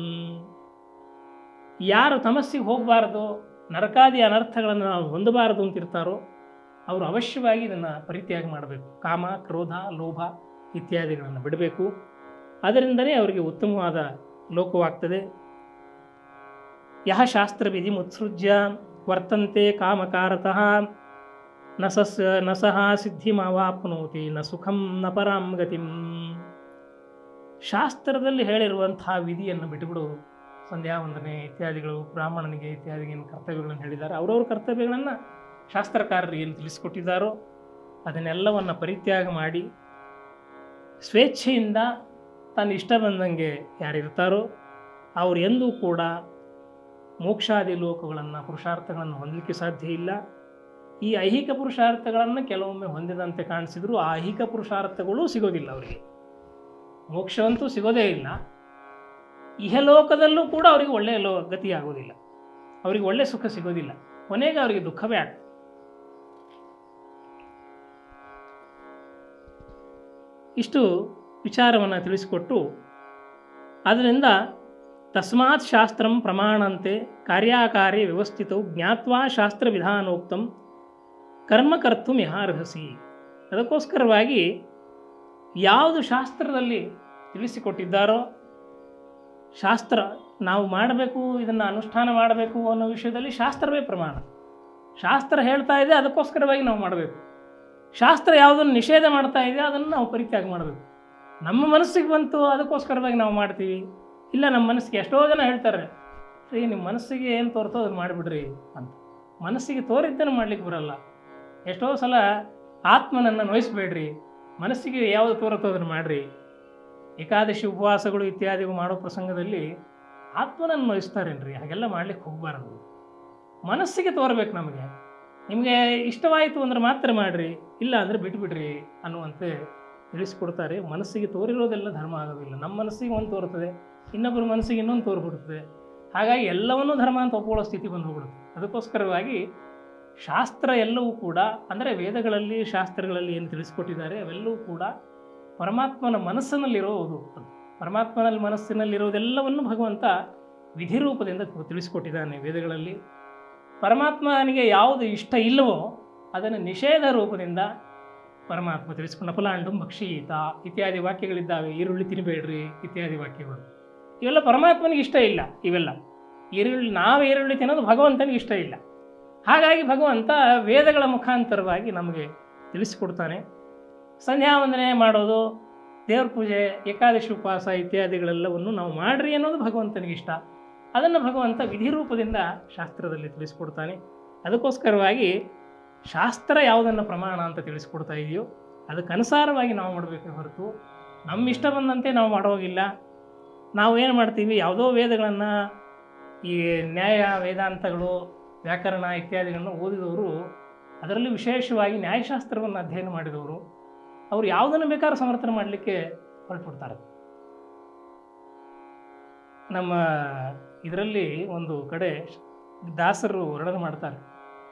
ಯಾರು ತಮಸ್ಸಿಗೆ ಹೋಗಬಾರ್ದು ನರಕಾದಿ ಅನರ್ಥಗಳನ್ನು ನಾವು ಹೊಂದಬಾರದು ಅಂತಿರ್ತಾರೋ ಅವರು ಅವಶ್ಯವಾಗಿ ಇದನ್ನು ಪರಿತ್ಯಾಗ ಮಾಡಬೇಕು ಕಾಮ ಕ್ರೋಧ ಲೋಭ ಇತ್ಯಾದಿಗಳನ್ನು ಬಿಡಬೇಕು ಅದರಿಂದಲೇ ಅವರಿಗೆ ಉತ್ತಮವಾದ ಲೋಕವಾಗ್ತದೆ ಯಹ ಶಾಸ್ತ್ರವಿಧಿ ಮುತ್ಸೃಜ್ಯ ವರ್ತಂತೆ ಕಾಮಕಾರತಃ ನ ಸಸ್ ನ ಸಹ ಸಿದ್ಧಿಮಾವಾಪ್ನೋತಿ ನ ಸುಖಂ ನ ಪರಾಂ ಗತಿಂ ಶಾಸ್ತ್ರದಲ್ಲಿ ಹೇಳಿರುವಂತಹ ವಿಧಿಯನ್ನು ಬಿಟ್ಟುಬಿಡೋದು ಸಂಧ್ಯಾ ವಂದನೆ ಇತ್ಯಾದಿಗಳು ಬ್ರಾಹ್ಮಣನಿಗೆ ಇತ್ಯಾದಿ ಏನು ಕರ್ತವ್ಯಗಳನ್ನು ಹೇಳಿದ್ದಾರೆ ಅವರವ್ರ ಕರ್ತವ್ಯಗಳನ್ನು ಶಾಸ್ತ್ರಕಾರರು ಏನು ತಿಳಿಸಿಕೊಟ್ಟಿದ್ದಾರೋ ಅದನ್ನೆಲ್ಲವನ್ನು ಪರಿತ್ಯಾಗ ಮಾಡಿ ಸ್ವೇಚ್ಛೆಯಿಂದ ತನ್ನ ಇಷ್ಟ ಬಂದಂಗೆ ಯಾರಿರ್ತಾರೋ ಅವರು ಎಂದೂ ಕೂಡ ಮೋಕ್ಷಾದಿ ಲೋಕಗಳನ್ನು ಪುರುಷಾರ್ಥಗಳನ್ನು ಹೊಂದಲಿಕ್ಕೆ ಸಾಧ್ಯ ಇಲ್ಲ ಈ ಐಹಿಕ ಪುರುಷಾರ್ಥಗಳನ್ನು ಕೆಲವೊಮ್ಮೆ ಹೊಂದಿದಂತೆ ಕಾಣಿಸಿದ್ರು ಆ ಐಹಿಕ ಪುರುಷಾರ್ಥಗಳು ಸಿಗೋದಿಲ್ಲ ಅವರಿಗೆ ಮೋಕ್ಷವಂತೂ ಸಿಗೋದೇ ಇಲ್ಲ ಇಹಲೋಕದಲ್ಲೂ ಕೂಡ ಅವರಿಗೆ ಒಳ್ಳೆಯ ಲೋ ಗತಿ ಆಗೋದಿಲ್ಲ ಅವರಿಗೆ ಒಳ್ಳೆಯ ಸುಖ ಸಿಗೋದಿಲ್ಲ ಕೊನೆಗೆ ಅವರಿಗೆ ದುಃಖವೇ ಆಗ್ತದೆ ಇಷ್ಟು ವಿಚಾರವನ್ನು ತಿಳಿಸಿಕೊಟ್ಟು ಅದರಿಂದ ತಸ್ಮಾತ್ ಶಾಸ್ತ್ರಂ ಪ್ರಮಾಣಂತೆ ಕಾರ್ಯಾಕಾರ್ಯ ವ್ಯವಸ್ಥಿತವು ಜ್ಞಾತ್ವಾ ಶಾಸ್ತ್ರ ವಿಧಾನೋಕ್ತಂ ಕರ್ಮ ಕರ್ತು ಮಿಹಾರ್ಹಸಿ ಅದಕ್ಕೋಸ್ಕರವಾಗಿ ಯಾವುದು ಶಾಸ್ತ್ರದಲ್ಲಿ ತಿಳಿಸಿಕೊಟ್ಟಿದ್ದಾರೋ ಶಾಸ್ತ್ರ ನಾವು ಮಾಡಬೇಕು ಇದನ್ನು ಅನುಷ್ಠಾನ ಮಾಡಬೇಕು ಅನ್ನೋ ವಿಷಯದಲ್ಲಿ ಶಾಸ್ತ್ರವೇ ಪ್ರಮಾಣ ಶಾಸ್ತ್ರ ಹೇಳ್ತಾ ಇದೆ ಅದಕ್ಕೋಸ್ಕರವಾಗಿ ನಾವು ಮಾಡಬೇಕು ಶಾಸ್ತ್ರ ಯಾವುದನ್ನು ನಿಷೇಧ ಮಾಡ್ತಾ ಇದೆ ಅದನ್ನು ನಾವು ಪರಿತ್ಯಾಗ ಮಾಡಬೇಕು ನಮ್ಮ ಮನಸ್ಸಿಗೆ ಬಂತು ಅದಕ್ಕೋಸ್ಕರವಾಗಿ ನಾವು ಮಾಡ್ತೀವಿ ಇಲ್ಲ ನಮ್ಮ ಮನಸ್ಸಿಗೆ ಎಷ್ಟೋ ಜನ ಹೇಳ್ತಾರೆ ರೀ ನಿಮ್ಮ ಮನಸ್ಸಿಗೆ ಏನು ತೋರ್ತೋ ಅದನ್ನು ಮಾಡಿಬಿಡ್ರಿ ಅಂತ ಮನಸ್ಸಿಗೆ ತೋರಿದ್ದನ್ನು ಮಾಡ್ಲಿಕ್ಕೆ ಬರಲ್ಲ ಎಷ್ಟೋ ಸಲ ಆತ್ಮನನ್ನು ನೋಯಿಸ್ಬೇಡ್ರಿ ಮನಸ್ಸಿಗೆ ಯಾವುದು ತೋರುತ್ತೋ ಅದನ್ನು ಮಾಡಿರಿ ಏಕಾದಶಿ ಉಪವಾಸಗಳು ಇತ್ಯಾದಿಗಳು ಮಾಡೋ ಪ್ರಸಂಗದಲ್ಲಿ ಆತ್ಮನನ್ನು ನೋಯಿಸ್ತಾರೇನ್ರಿ ಹಾಗೆಲ್ಲ ಮಾಡ್ಲಿಕ್ಕೆ ಹೋಗಬಾರದು ಮನಸ್ಸಿಗೆ ತೋರಬೇಕು ನಮಗೆ ನಿಮಗೆ ಇಷ್ಟವಾಯಿತು ಅಂದ್ರೆ ಮಾತ್ರ ಮಾಡಿರಿ ಇಲ್ಲ ಅಂದರೆ ಬಿಟ್ಬಿಡ್ರಿ ಅನ್ನುವಂತೆ ತಿಳಿಸ್ಕೊಡ್ತಾರೆ ಮನಸ್ಸಿಗೆ ತೋರಿರೋದೆಲ್ಲ ಧರ್ಮ ಆಗೋದಿಲ್ಲ ನಮ್ಮ ಮನಸ್ಸಿಗೆ ಒಂದು ತೋರ್ತದೆ ಇನ್ನೊಬ್ಬರ ಮನಸ್ಸಿಗೆ ಇನ್ನೊಂದು ತೋರ್ಬಿಡ್ತದೆ ಹಾಗಾಗಿ ಎಲ್ಲವನ್ನೂ ಧರ್ಮ ಅಂತ ಒಪ್ಕೊಳ್ಳೋ ಸ್ಥಿತಿ ಬಂದು ಹೋಗ್ಬಿಡುತ್ತೆ ಅದಕ್ಕೋಸ್ಕರವಾಗಿ ಶಾಸ್ತ್ರ ಎಲ್ಲವೂ ಕೂಡ ಅಂದರೆ ವೇದಗಳಲ್ಲಿ ಶಾಸ್ತ್ರಗಳಲ್ಲಿ ಏನು ತಿಳಿಸ್ಕೊಟ್ಟಿದ್ದಾರೆ ಅವೆಲ್ಲವೂ ಕೂಡ ಪರಮಾತ್ಮನ ಮನಸ್ಸಿನಲ್ಲಿರೋದು ಅದು ಪರಮಾತ್ಮನಲ್ಲಿ ಮನಸ್ಸಿನಲ್ಲಿರೋದೆಲ್ಲವನ್ನು ಭಗವಂತ ವಿಧಿ ರೂಪದಿಂದ ತಿಳಿಸ್ಕೊಟ್ಟಿದ್ದಾನೆ ವೇದಗಳಲ್ಲಿ ಪರಮಾತ್ಮನಿಗೆ ಯಾವುದು ಇಷ್ಟ ಇಲ್ಲವೋ ಅದನ್ನು ನಿಷೇಧ ರೂಪದಿಂದ ಪರಮಾತ್ಮ ತಿಳಿಸ್ಕೊಂಡ ಫಲಾಂಡು ಭಕ್ಷೀತ ಇತ್ಯಾದಿ ವಾಕ್ಯಗಳಿದ್ದಾವೆ ಈರುಳ್ಳಿ ತಿನ್ನಬೇಡ್ರಿ ಇತ್ಯಾದಿ ವಾಕ್ಯಗಳು ಇವೆಲ್ಲ ಪರಮಾತ್ಮನಿಗೆ ಇಷ್ಟ ಇಲ್ಲ ಇವೆಲ್ಲ ಈರುಳ್ಳಿ ನಾವು ಈರುಳ್ಳಿ ತಿನ್ನೋದು ಭಗವಂತನಿಗೆ ಇಷ್ಟ ಇಲ್ಲ ಹಾಗಾಗಿ ಭಗವಂತ ವೇದಗಳ ಮುಖಾಂತರವಾಗಿ ನಮಗೆ ತಿಳಿಸಿಕೊಡ್ತಾನೆ ಸಂಧ್ಯಾ ವಂದನೆ ಮಾಡೋದು ದೇವ್ರ ಪೂಜೆ ಏಕಾದಶಿ ಉಪವಾಸ ಇತ್ಯಾದಿಗಳೆಲ್ಲವನ್ನು ನಾವು ಮಾಡ್ರಿ ಅನ್ನೋದು ಭಗವಂತನಿಗೆ ಇಷ್ಟ ಅದನ್ನು ಭಗವಂತ ವಿಧಿ ರೂಪದಿಂದ ಶಾಸ್ತ್ರದಲ್ಲಿ ತಿಳಿಸ್ಕೊಡ್ತಾನೆ ಅದಕ್ಕೋಸ್ಕರವಾಗಿ ಶಾಸ್ತ್ರ ಯಾವುದನ್ನು ಪ್ರಮಾಣ ಅಂತ ತಿಳಿಸ್ಕೊಡ್ತಾ ಇದೆಯೋ ಅದಕ್ಕನುಸಾರವಾಗಿ ನಾವು ಮಾಡಬೇಕೆ ಹೊರತು ನಮ್ಮ ಇಷ್ಟ ಬಂದಂತೆ ನಾವು ಮಾಡೋಗಿಲ್ಲ ನಾವು ಏನು ಮಾಡ್ತೀವಿ ಯಾವುದೋ ವೇದಗಳನ್ನು ಈ ನ್ಯಾಯ ವೇದಾಂತಗಳು ವ್ಯಾಕರಣ ಇತ್ಯಾದಿಗಳನ್ನು ಓದಿದವರು ಅದರಲ್ಲಿ ವಿಶೇಷವಾಗಿ ನ್ಯಾಯಶಾಸ್ತ್ರವನ್ನು ಅಧ್ಯಯನ ಮಾಡಿದವರು ಅವರು ಯಾವುದನ್ನು ಬೇಕಾದ್ರೂ ಸಮರ್ಥನೆ ಮಾಡಲಿಕ್ಕೆ ಹೊರಟ್ಬಿಡ್ತಾರೆ ನಮ್ಮ ಇದರಲ್ಲಿ ಒಂದು ಕಡೆ ದಾಸರು ವರ್ಣನೆ ಮಾಡ್ತಾರೆ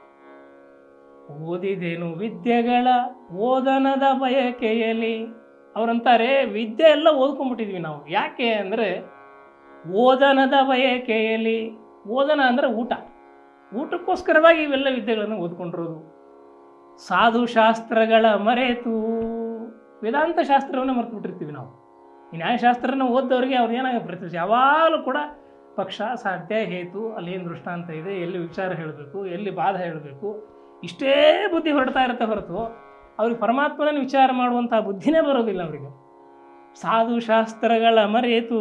ಓದಿದೇನು ವಿದ್ಯೆಗಳ ಓದನದ ಬಯಕೆಯಲ್ಲಿ ಅವರಂತಾರೆ ವಿದ್ಯೆ ಎಲ್ಲ ಓದ್ಕೊಂಡ್ಬಿಟ್ಟಿದ್ವಿ ನಾವು ಯಾಕೆ ಅಂದರೆ ಓದನದ ಬಯಕೆಯಲ್ಲಿ ಓದನ ಅಂದರೆ ಊಟ ಊಟಕ್ಕೋಸ್ಕರವಾಗಿ ಇವೆಲ್ಲ ವಿದ್ಯೆಗಳನ್ನು ಓದ್ಕೊಂಡಿರೋದು ಸಾಧು ಶಾಸ್ತ್ರಗಳ ಮರೆತು ವೇದಾಂತ ಶಾಸ್ತ್ರವನ್ನು ಮರೆತು ಬಿಟ್ಟಿರ್ತೀವಿ ನಾವು ಈ ನ್ಯಾಯಶಾಸ್ತ್ರನ ಓದ್ದವರಿಗೆ ಅವ್ರು ಏನಾಗುತ್ತೆ ಯಾವಾಗಲೂ ಕೂಡ ಪಕ್ಷ ಸಾಧ್ಯ ಹೇತು ಅಲ್ಲಿ ಏನು ದೃಷ್ಟಾಂತ ಇದೆ ಎಲ್ಲಿ ವಿಚಾರ ಹೇಳಬೇಕು ಎಲ್ಲಿ ಬಾಧ ಹೇಳಬೇಕು ಇಷ್ಟೇ ಬುದ್ಧಿ ಹೊರಡ್ತಾ ಇರುತ್ತೆ ಹೊರತು ಅವ್ರಿಗೆ ಪರಮಾತ್ಮನ ವಿಚಾರ ಮಾಡುವಂಥ ಬುದ್ಧಿನೇ ಬರೋದಿಲ್ಲ ಅವರಿಗೆ ಸಾಧು ಶಾಸ್ತ್ರಗಳ ಮರೆತು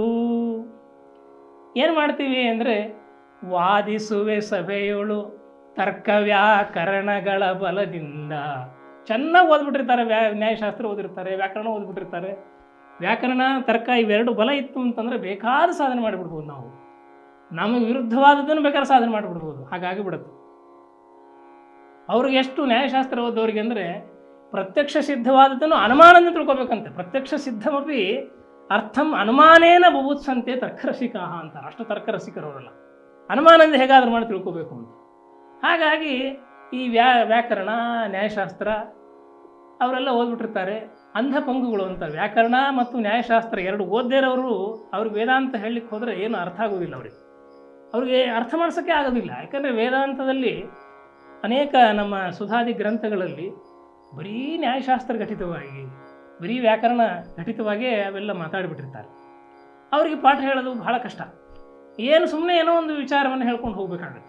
ಏನು ಮಾಡ್ತೀವಿ ಅಂದರೆ ವಾದಿಸುವೆ ಸಭೆಯೊಳು ತರ್ಕ ವ್ಯಾಕರಣಗಳ ಬಲದಿಂದ ಚೆನ್ನಾಗಿ ಓದ್ಬಿಟ್ಟಿರ್ತಾರೆ ವ್ಯಾ ನ್ಯಾಯಶಾಸ್ತ್ರ ಓದಿರ್ತಾರೆ ವ್ಯಾಕರಣ ಓದ್ಬಿಟ್ಟಿರ್ತಾರೆ ವ್ಯಾಕರಣ ತರ್ಕ ಇವೆರಡು ಬಲ ಇತ್ತು ಅಂತಂದರೆ ಬೇಕಾದ ಸಾಧನೆ ಮಾಡಿಬಿಡ್ಬೋದು ನಾವು ನಮಗೆ ವಿರುದ್ಧವಾದದ್ದನ್ನು ಬೇಕಾದ್ರೆ ಸಾಧನೆ ಮಾಡಿಬಿಡ್ಬೋದು ಹಾಗಾಗಿ ಬಿಡುತ್ತೆ ಅವ್ರಿಗೆ ಎಷ್ಟು ನ್ಯಾಯಶಾಸ್ತ್ರ ಓದೋರಿಗೆ ಅಂದರೆ ಪ್ರತ್ಯಕ್ಷ ಸಿದ್ಧವಾದದ್ದನ್ನು ಅನುಮಾನದಿಂದ ತಿಳ್ಕೊಬೇಕಂತೆ ಪ್ರತ್ಯಕ್ಷ ಸಿದ್ಧಮಪಿ ಅರ್ಥಂ ಅನುಮಾನೇನ ಬುಭುತ್ಸಂತೆ ತರ್ಕರಸಿಕಾಹ ಅಂತಾರೆ ಅಷ್ಟು ತರ್ಕರಸಿಕರವರಲ್ಲ ಅನುಮಾನದಿಂದ ಹೇಗಾದ್ರೂ ಮಾಡಿ ತಿಳ್ಕೊಬೇಕು ಅಂತ ಹಾಗಾಗಿ ಈ ವ್ಯಾ ವ್ಯಾಕರಣ ನ್ಯಾಯಶಾಸ್ತ್ರ ಅವರೆಲ್ಲ ಓದ್ಬಿಟ್ಟಿರ್ತಾರೆ ಅಂಧ ಪಂಗುಗಳು ಅಂತ ವ್ಯಾಕರಣ ಮತ್ತು ನ್ಯಾಯಶಾಸ್ತ್ರ ಎರಡು ಓದ್ದಿರೋರು ಅವ್ರಿಗೆ ವೇದಾಂತ ಹೇಳಲಿಕ್ಕೆ ಹೋದರೆ ಏನು ಅರ್ಥ ಆಗೋದಿಲ್ಲ ಅವ್ರಿಗೆ ಅವ್ರಿಗೆ ಅರ್ಥ ಮಾಡ್ಸೋಕ್ಕೆ ಆಗೋದಿಲ್ಲ ಯಾಕಂದರೆ ವೇದಾಂತದಲ್ಲಿ ಅನೇಕ ನಮ್ಮ ಸುಧಾದಿ ಗ್ರಂಥಗಳಲ್ಲಿ ಬರೀ ನ್ಯಾಯಶಾಸ್ತ್ರ ಘಟಿತವಾಗಿ ಬರೀ ವ್ಯಾಕರಣ ಘಟಿತವಾಗಿಯೇ ಅವೆಲ್ಲ ಮಾತಾಡಿಬಿಟ್ಟಿರ್ತಾರೆ ಅವರಿಗೆ ಪಾಠ ಹೇಳೋದು ಬಹಳ ಕಷ್ಟ ಏನು ಸುಮ್ಮನೆ ಏನೋ ಒಂದು ವಿಚಾರವನ್ನು ಹೇಳ್ಕೊಂಡು ಹೋಗ್ಬೇಕಾಗುತ್ತೆ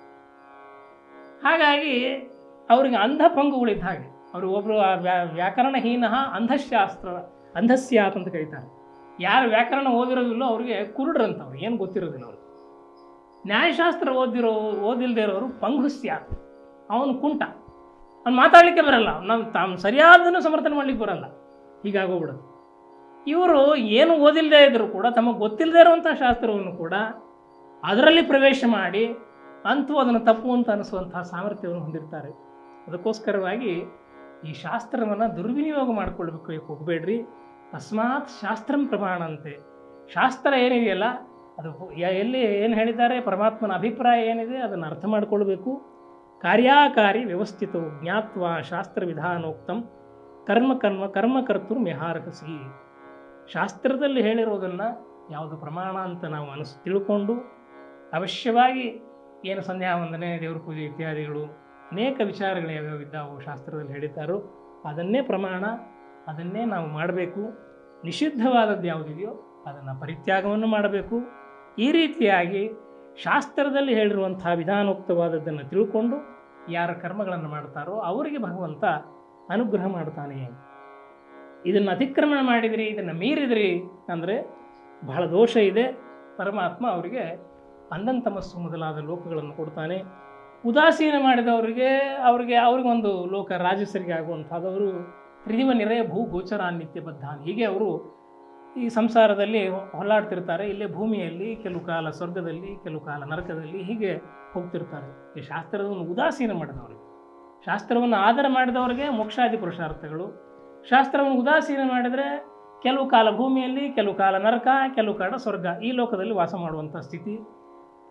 ಹಾಗಾಗಿ ಅವರಿಗೆ ಅಂಧ ಪಂಗುಗಳಿದ್ದ ಹಾಗೆ ಅವರು ಒಬ್ಬರು ಆ ವ್ಯಾ ವ್ಯಾಕರಣಹೀನ ಅಂಧಶಾಸ್ತ್ರ ಅಂಧಸ್ಯಾತ್ ಅಂತ ಕರೀತಾರೆ ಯಾರು ವ್ಯಾಕರಣ ಓದಿರೋದಿಲ್ಲೋ ಅವ್ರಿಗೆ ಕುರುಡ್ರಂತವ್ರು ಏನು ಗೊತ್ತಿರೋದಿಲ್ಲ ಅವ್ರಿಗೆ ನ್ಯಾಯಶಾಸ್ತ್ರ ಓದಿರೋ ಓದಿಲ್ಲದೆ ಇರೋರು ಪಂಗುಸ್ಯಾತ್ ಅವನು ಕುಂಟ ಅವ್ನು ಮಾತಾಡಲಿಕ್ಕೆ ಬರಲ್ಲ ನಾವು ತಾನು ಸರಿಯಾದನ್ನು ಸಮರ್ಥನೆ ಮಾಡಲಿಕ್ಕೆ ಬರಲ್ಲ ಹೀಗಾಗೋಗ್ಬಿಡೋದು ಇವರು ಏನು ಓದಿಲ್ಲದೆ ಇದ್ದರೂ ಕೂಡ ತಮಗೆ ಗೊತ್ತಿಲ್ಲದೆ ಇರುವಂಥ ಶಾಸ್ತ್ರವನ್ನು ಕೂಡ ಅದರಲ್ಲಿ ಪ್ರವೇಶ ಮಾಡಿ ಅಂತೂ ಅದನ್ನು ತಪ್ಪು ಅಂತ ಅನಿಸುವಂತಹ ಸಾಮರ್ಥ್ಯವನ್ನು ಹೊಂದಿರ್ತಾರೆ ಅದಕ್ಕೋಸ್ಕರವಾಗಿ ಈ ಶಾಸ್ತ್ರವನ್ನು ದುರ್ವಿನಿಯೋಗ ಮಾಡಿಕೊಳ್ಬೇಕು ಹೋಗಬೇಡ್ರಿ ತಸ್ಮಾತ್ ಶಾಸ್ತ್ರಂ ಪ್ರಮಾಣ ಅಂತೆ ಶಾಸ್ತ್ರ ಏನಿದೆಯಲ್ಲ ಅದು ಯ- ಎಲ್ಲಿ ಏನು ಹೇಳಿದ್ದಾರೆ ಪರಮಾತ್ಮನ ಅಭಿಪ್ರಾಯ ಏನಿದೆ ಅದನ್ನು ಅರ್ಥ ಮಾಡಿಕೊಳ್ಬೇಕು ಕಾರ್ಯಾಕಾರಿ ವ್ಯವಸ್ಥಿತವು ಜ್ಞಾತ್ವ ಶಾಸ್ತ್ರ ವಿಧಾನೋಕ್ತಂ ಕರ್ಮ ಕರ್ಮ ಕರ್ಮಕರ್ತರು ಮೆಹಾರ್ಹಸಿ ಶಾಸ್ತ್ರದಲ್ಲಿ ಹೇಳಿರೋದನ್ನು ಯಾವುದು ಪ್ರಮಾಣ ಅಂತ ನಾವು ಅನಿಸ್ ತಿಳ್ಕೊಂಡು ಅವಶ್ಯವಾಗಿ ಏನು ಸಂಧ್ಯಾ ವಂದನೆ ದೇವ್ರ ಪೂಜೆ ಇತ್ಯಾದಿಗಳು ಅನೇಕ ವಿಚಾರಗಳು ಯಾವ್ಯಾವ ಇದ್ದಾವೋ ಶಾಸ್ತ್ರದಲ್ಲಿ ಹೇಳಿದ್ದಾರೋ ಅದನ್ನೇ ಪ್ರಮಾಣ ಅದನ್ನೇ ನಾವು ಮಾಡಬೇಕು ನಿಷಿದ್ಧವಾದದ್ದು ಯಾವುದಿದೆಯೋ ಅದನ್ನು ಪರಿತ್ಯಾಗವನ್ನು ಮಾಡಬೇಕು ಈ ರೀತಿಯಾಗಿ ಶಾಸ್ತ್ರದಲ್ಲಿ ಹೇಳಿರುವಂಥ ವಿಧಾನೋಕ್ತವಾದದ್ದನ್ನು ತಿಳ್ಕೊಂಡು ಯಾರ ಕರ್ಮಗಳನ್ನು ಮಾಡ್ತಾರೋ ಅವರಿಗೆ ಭಗವಂತ ಅನುಗ್ರಹ ಮಾಡ್ತಾನೆ ಇದನ್ನು ಅತಿಕ್ರಮಣ ಮಾಡಿದಿರಿ ಇದನ್ನು ಮೀರಿದಿರಿ ಅಂದರೆ ಬಹಳ ದೋಷ ಇದೆ ಪರಮಾತ್ಮ ಅವರಿಗೆ ಅಂದಂತಮಸ್ಸು ಮೊದಲಾದ ಲೋಕಗಳನ್ನು ಕೊಡ್ತಾನೆ ಉದಾಸೀನ ಮಾಡಿದವರಿಗೆ ಅವರಿಗೆ ಅವ್ರಿಗೊಂದು ಲೋಕ ರಾಜಸರಿಗೆ ಆಗುವಂಥದ್ದವರು ತ್ರಿದಿವ ನಿರಯ ಭೂ ಗೋಚರಾನ್ನಿತ್ಯ ಬದ್ಧಾನ್ ಹೀಗೆ ಅವರು ಈ ಸಂಸಾರದಲ್ಲಿ ಹೊಲಾಡ್ತಿರ್ತಾರೆ ಇಲ್ಲೇ ಭೂಮಿಯಲ್ಲಿ ಕೆಲವು ಕಾಲ ಸ್ವರ್ಗದಲ್ಲಿ ಕೆಲವು ಕಾಲ ನರಕದಲ್ಲಿ ಹೀಗೆ ಹೋಗ್ತಿರ್ತಾರೆ ಈ ಶಾಸ್ತ್ರವನ್ನು ಉದಾಸೀನ ಮಾಡಿದವರಿಗೆ ಶಾಸ್ತ್ರವನ್ನು ಆಧಾರ ಮಾಡಿದವರಿಗೆ ಮೋಕ್ಷಾದಿ ಪುರುಷಾರ್ಥಗಳು ಶಾಸ್ತ್ರವನ್ನು ಉದಾಸೀನ ಮಾಡಿದರೆ ಕೆಲವು ಕಾಲ ಭೂಮಿಯಲ್ಲಿ ಕೆಲವು ಕಾಲ ನರಕ ಕೆಲವು ಕಾಲ ಸ್ವರ್ಗ ಈ ಲೋಕದಲ್ಲಿ ವಾಸ ಮಾಡುವಂಥ ಸ್ಥಿತಿ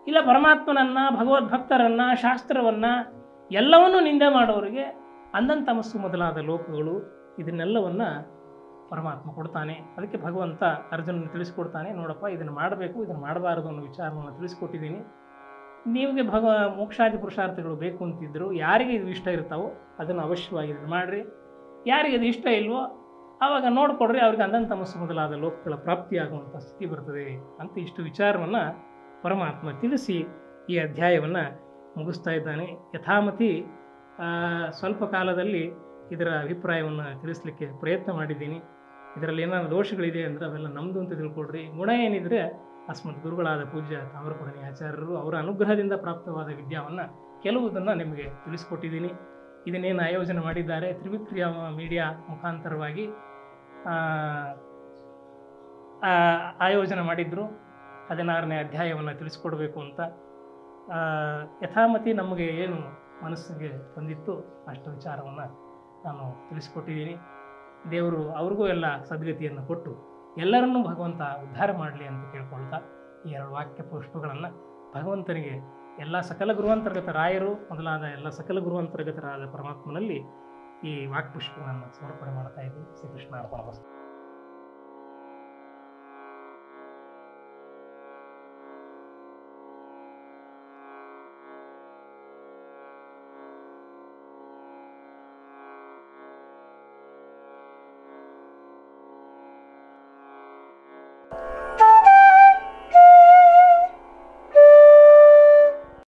ಇಲ್ಲ ಪರಮಾತ್ಮನನ್ನು ಭಗವದ್ಭಕ್ತರನ್ನು ಶಾಸ್ತ್ರವನ್ನು ಎಲ್ಲವನ್ನೂ ನಿಂದೆ ಮಾಡೋರಿಗೆ ಅಂಧನ್ ತಮಸ್ಸು ಮೊದಲಾದ ಲೋಕಗಳು ಇದನ್ನೆಲ್ಲವನ್ನು ಪರಮಾತ್ಮ ಕೊಡ್ತಾನೆ ಅದಕ್ಕೆ ಭಗವಂತ ಅರ್ಜುನನ ತಿಳಿಸ್ಕೊಡ್ತಾನೆ ನೋಡಪ್ಪ ಇದನ್ನು ಮಾಡಬೇಕು ಇದನ್ನು ಮಾಡಬಾರದು ಅನ್ನೋ ವಿಚಾರವನ್ನು ತಿಳಿಸ್ಕೊಟ್ಟಿದ್ದೀನಿ ನಿಮಗೆ ಭಗ ಮೋಕ್ಷಾದಿ ಪುರುಷಾರ್ಥಗಳು ಬೇಕು ಅಂತಿದ್ದರು ಯಾರಿಗೆ ಇದು ಇಷ್ಟ ಇರ್ತಾವೋ ಅದನ್ನು ಅವಶ್ಯವಾಗಿ ಇದನ್ನು ಮಾಡಿರಿ ಯಾರಿಗೆ ಅದು ಇಷ್ಟ ಇಲ್ವೋ ಆವಾಗ ನೋಡಿಕೊಡ್ರಿ ಅವ್ರಿಗೆ ಅಂಧನ್ ತಮಸ್ಸು ಮೊದಲಾದ ಲೋಕಗಳ ಪ್ರಾಪ್ತಿಯಾಗುವಂಥ ಸ್ಥಿತಿ ಬರ್ತದೆ ಅಂತ ಇಷ್ಟು ವಿಚಾರವನ್ನು ಪರಮಾತ್ಮ ತಿಳಿಸಿ ಈ ಅಧ್ಯಾಯವನ್ನು ಮುಗಿಸ್ತಾ ಇದ್ದಾನೆ ಯಥಾಮತಿ ಆ, ಸ್ವಲ್ಪ ಕಾಲದಲ್ಲಿ ಇದರ ಅಭಿಪ್ರಾಯವನ್ನು ತಿಳಿಸ್ಲಿಕ್ಕೆ ಪ್ರಯತ್ನ ಮಾಡಿದ್ದೀನಿ ಇದರಲ್ಲಿ ಏನಾದ್ರು ದೋಷಗಳಿದೆ ಅಂದರೆ ಅವೆಲ್ಲ ನಮ್ಮದು ಅಂತ ತಿಳ್ಕೊಡ್ರಿ ಗುಣ ಏನಿದ್ರೆ ಅಸ್ಮತ್ ಗುರುಗಳಾದ ಪೂಜ್ಯ ತಾಮ್ರಪರ್ಣಿ ಆಚಾರ್ಯರು ಅವರ ಅನುಗ್ರಹದಿಂದ ಪ್ರಾಪ್ತವಾದ ವಿದ್ಯಾವನ್ನು ಕೆಲವುದನ್ನು ನಿಮಗೆ ತಿಳಿಸ್ಕೊಟ್ಟಿದ್ದೀನಿ ಇದನ್ನೇನು ಆಯೋಜನೆ ಮಾಡಿದ್ದಾರೆ ತ್ರಿವಿಕ್ರಿಯಾ ಮೀಡಿಯಾ ಮುಖಾಂತರವಾಗಿ ಆ, ಆ, ಆಯೋಜನೆ ಮಾಡಿದ್ರು ಹದಿನಾರನೇ ಅಧ್ಯಾಯವನ್ನು ತಿಳಿಸ್ಕೊಡ್ಬೇಕು ಅಂತ ಆ, ಯಥಾಮತಿ ನಮಗೆ ಏನು ಮನಸ್ಸಿಗೆ ಬಂದಿತ್ತು ಅಷ್ಟು ವಿಚಾರವನ್ನು ನಾನು ತಿಳಿಸ್ಕೊಟ್ಟಿದ್ದೀನಿ ದೇವರು ಅವ್ರಿಗೂ ಎಲ್ಲ ಸದ್ಗತಿಯನ್ನು ಕೊಟ್ಟು ಎಲ್ಲರನ್ನೂ ಭಗವಂತ ಉದ್ಧಾರ ಮಾಡಲಿ ಅಂತ ಕೇಳ್ಕೊಳ್ತಾ ಈ ಎರಡು ವಾಕ್ಯ ಪುಷ್ಪಗಳನ್ನು ಭಗವಂತನಿಗೆ ಎಲ್ಲ ಸಕಲ ಗುರುವಂತರ್ಗತ ರಾಯರು ಮೊದಲಾದ ಎಲ್ಲ ಸಕಲ ಗುರುವಂತರ್ಗತರಾದ ಪರಮಾತ್ಮನಲ್ಲಿ ಈ ವಾಕ್ಪುಷ್ಪಗಳನ್ನು ಸಮರ್ಪಣೆ ಮಾಡ್ತಾ ಇದ್ದೀನಿ ಶ್ರೀಕೃಷ್ಣ ಅರ್ಪಣ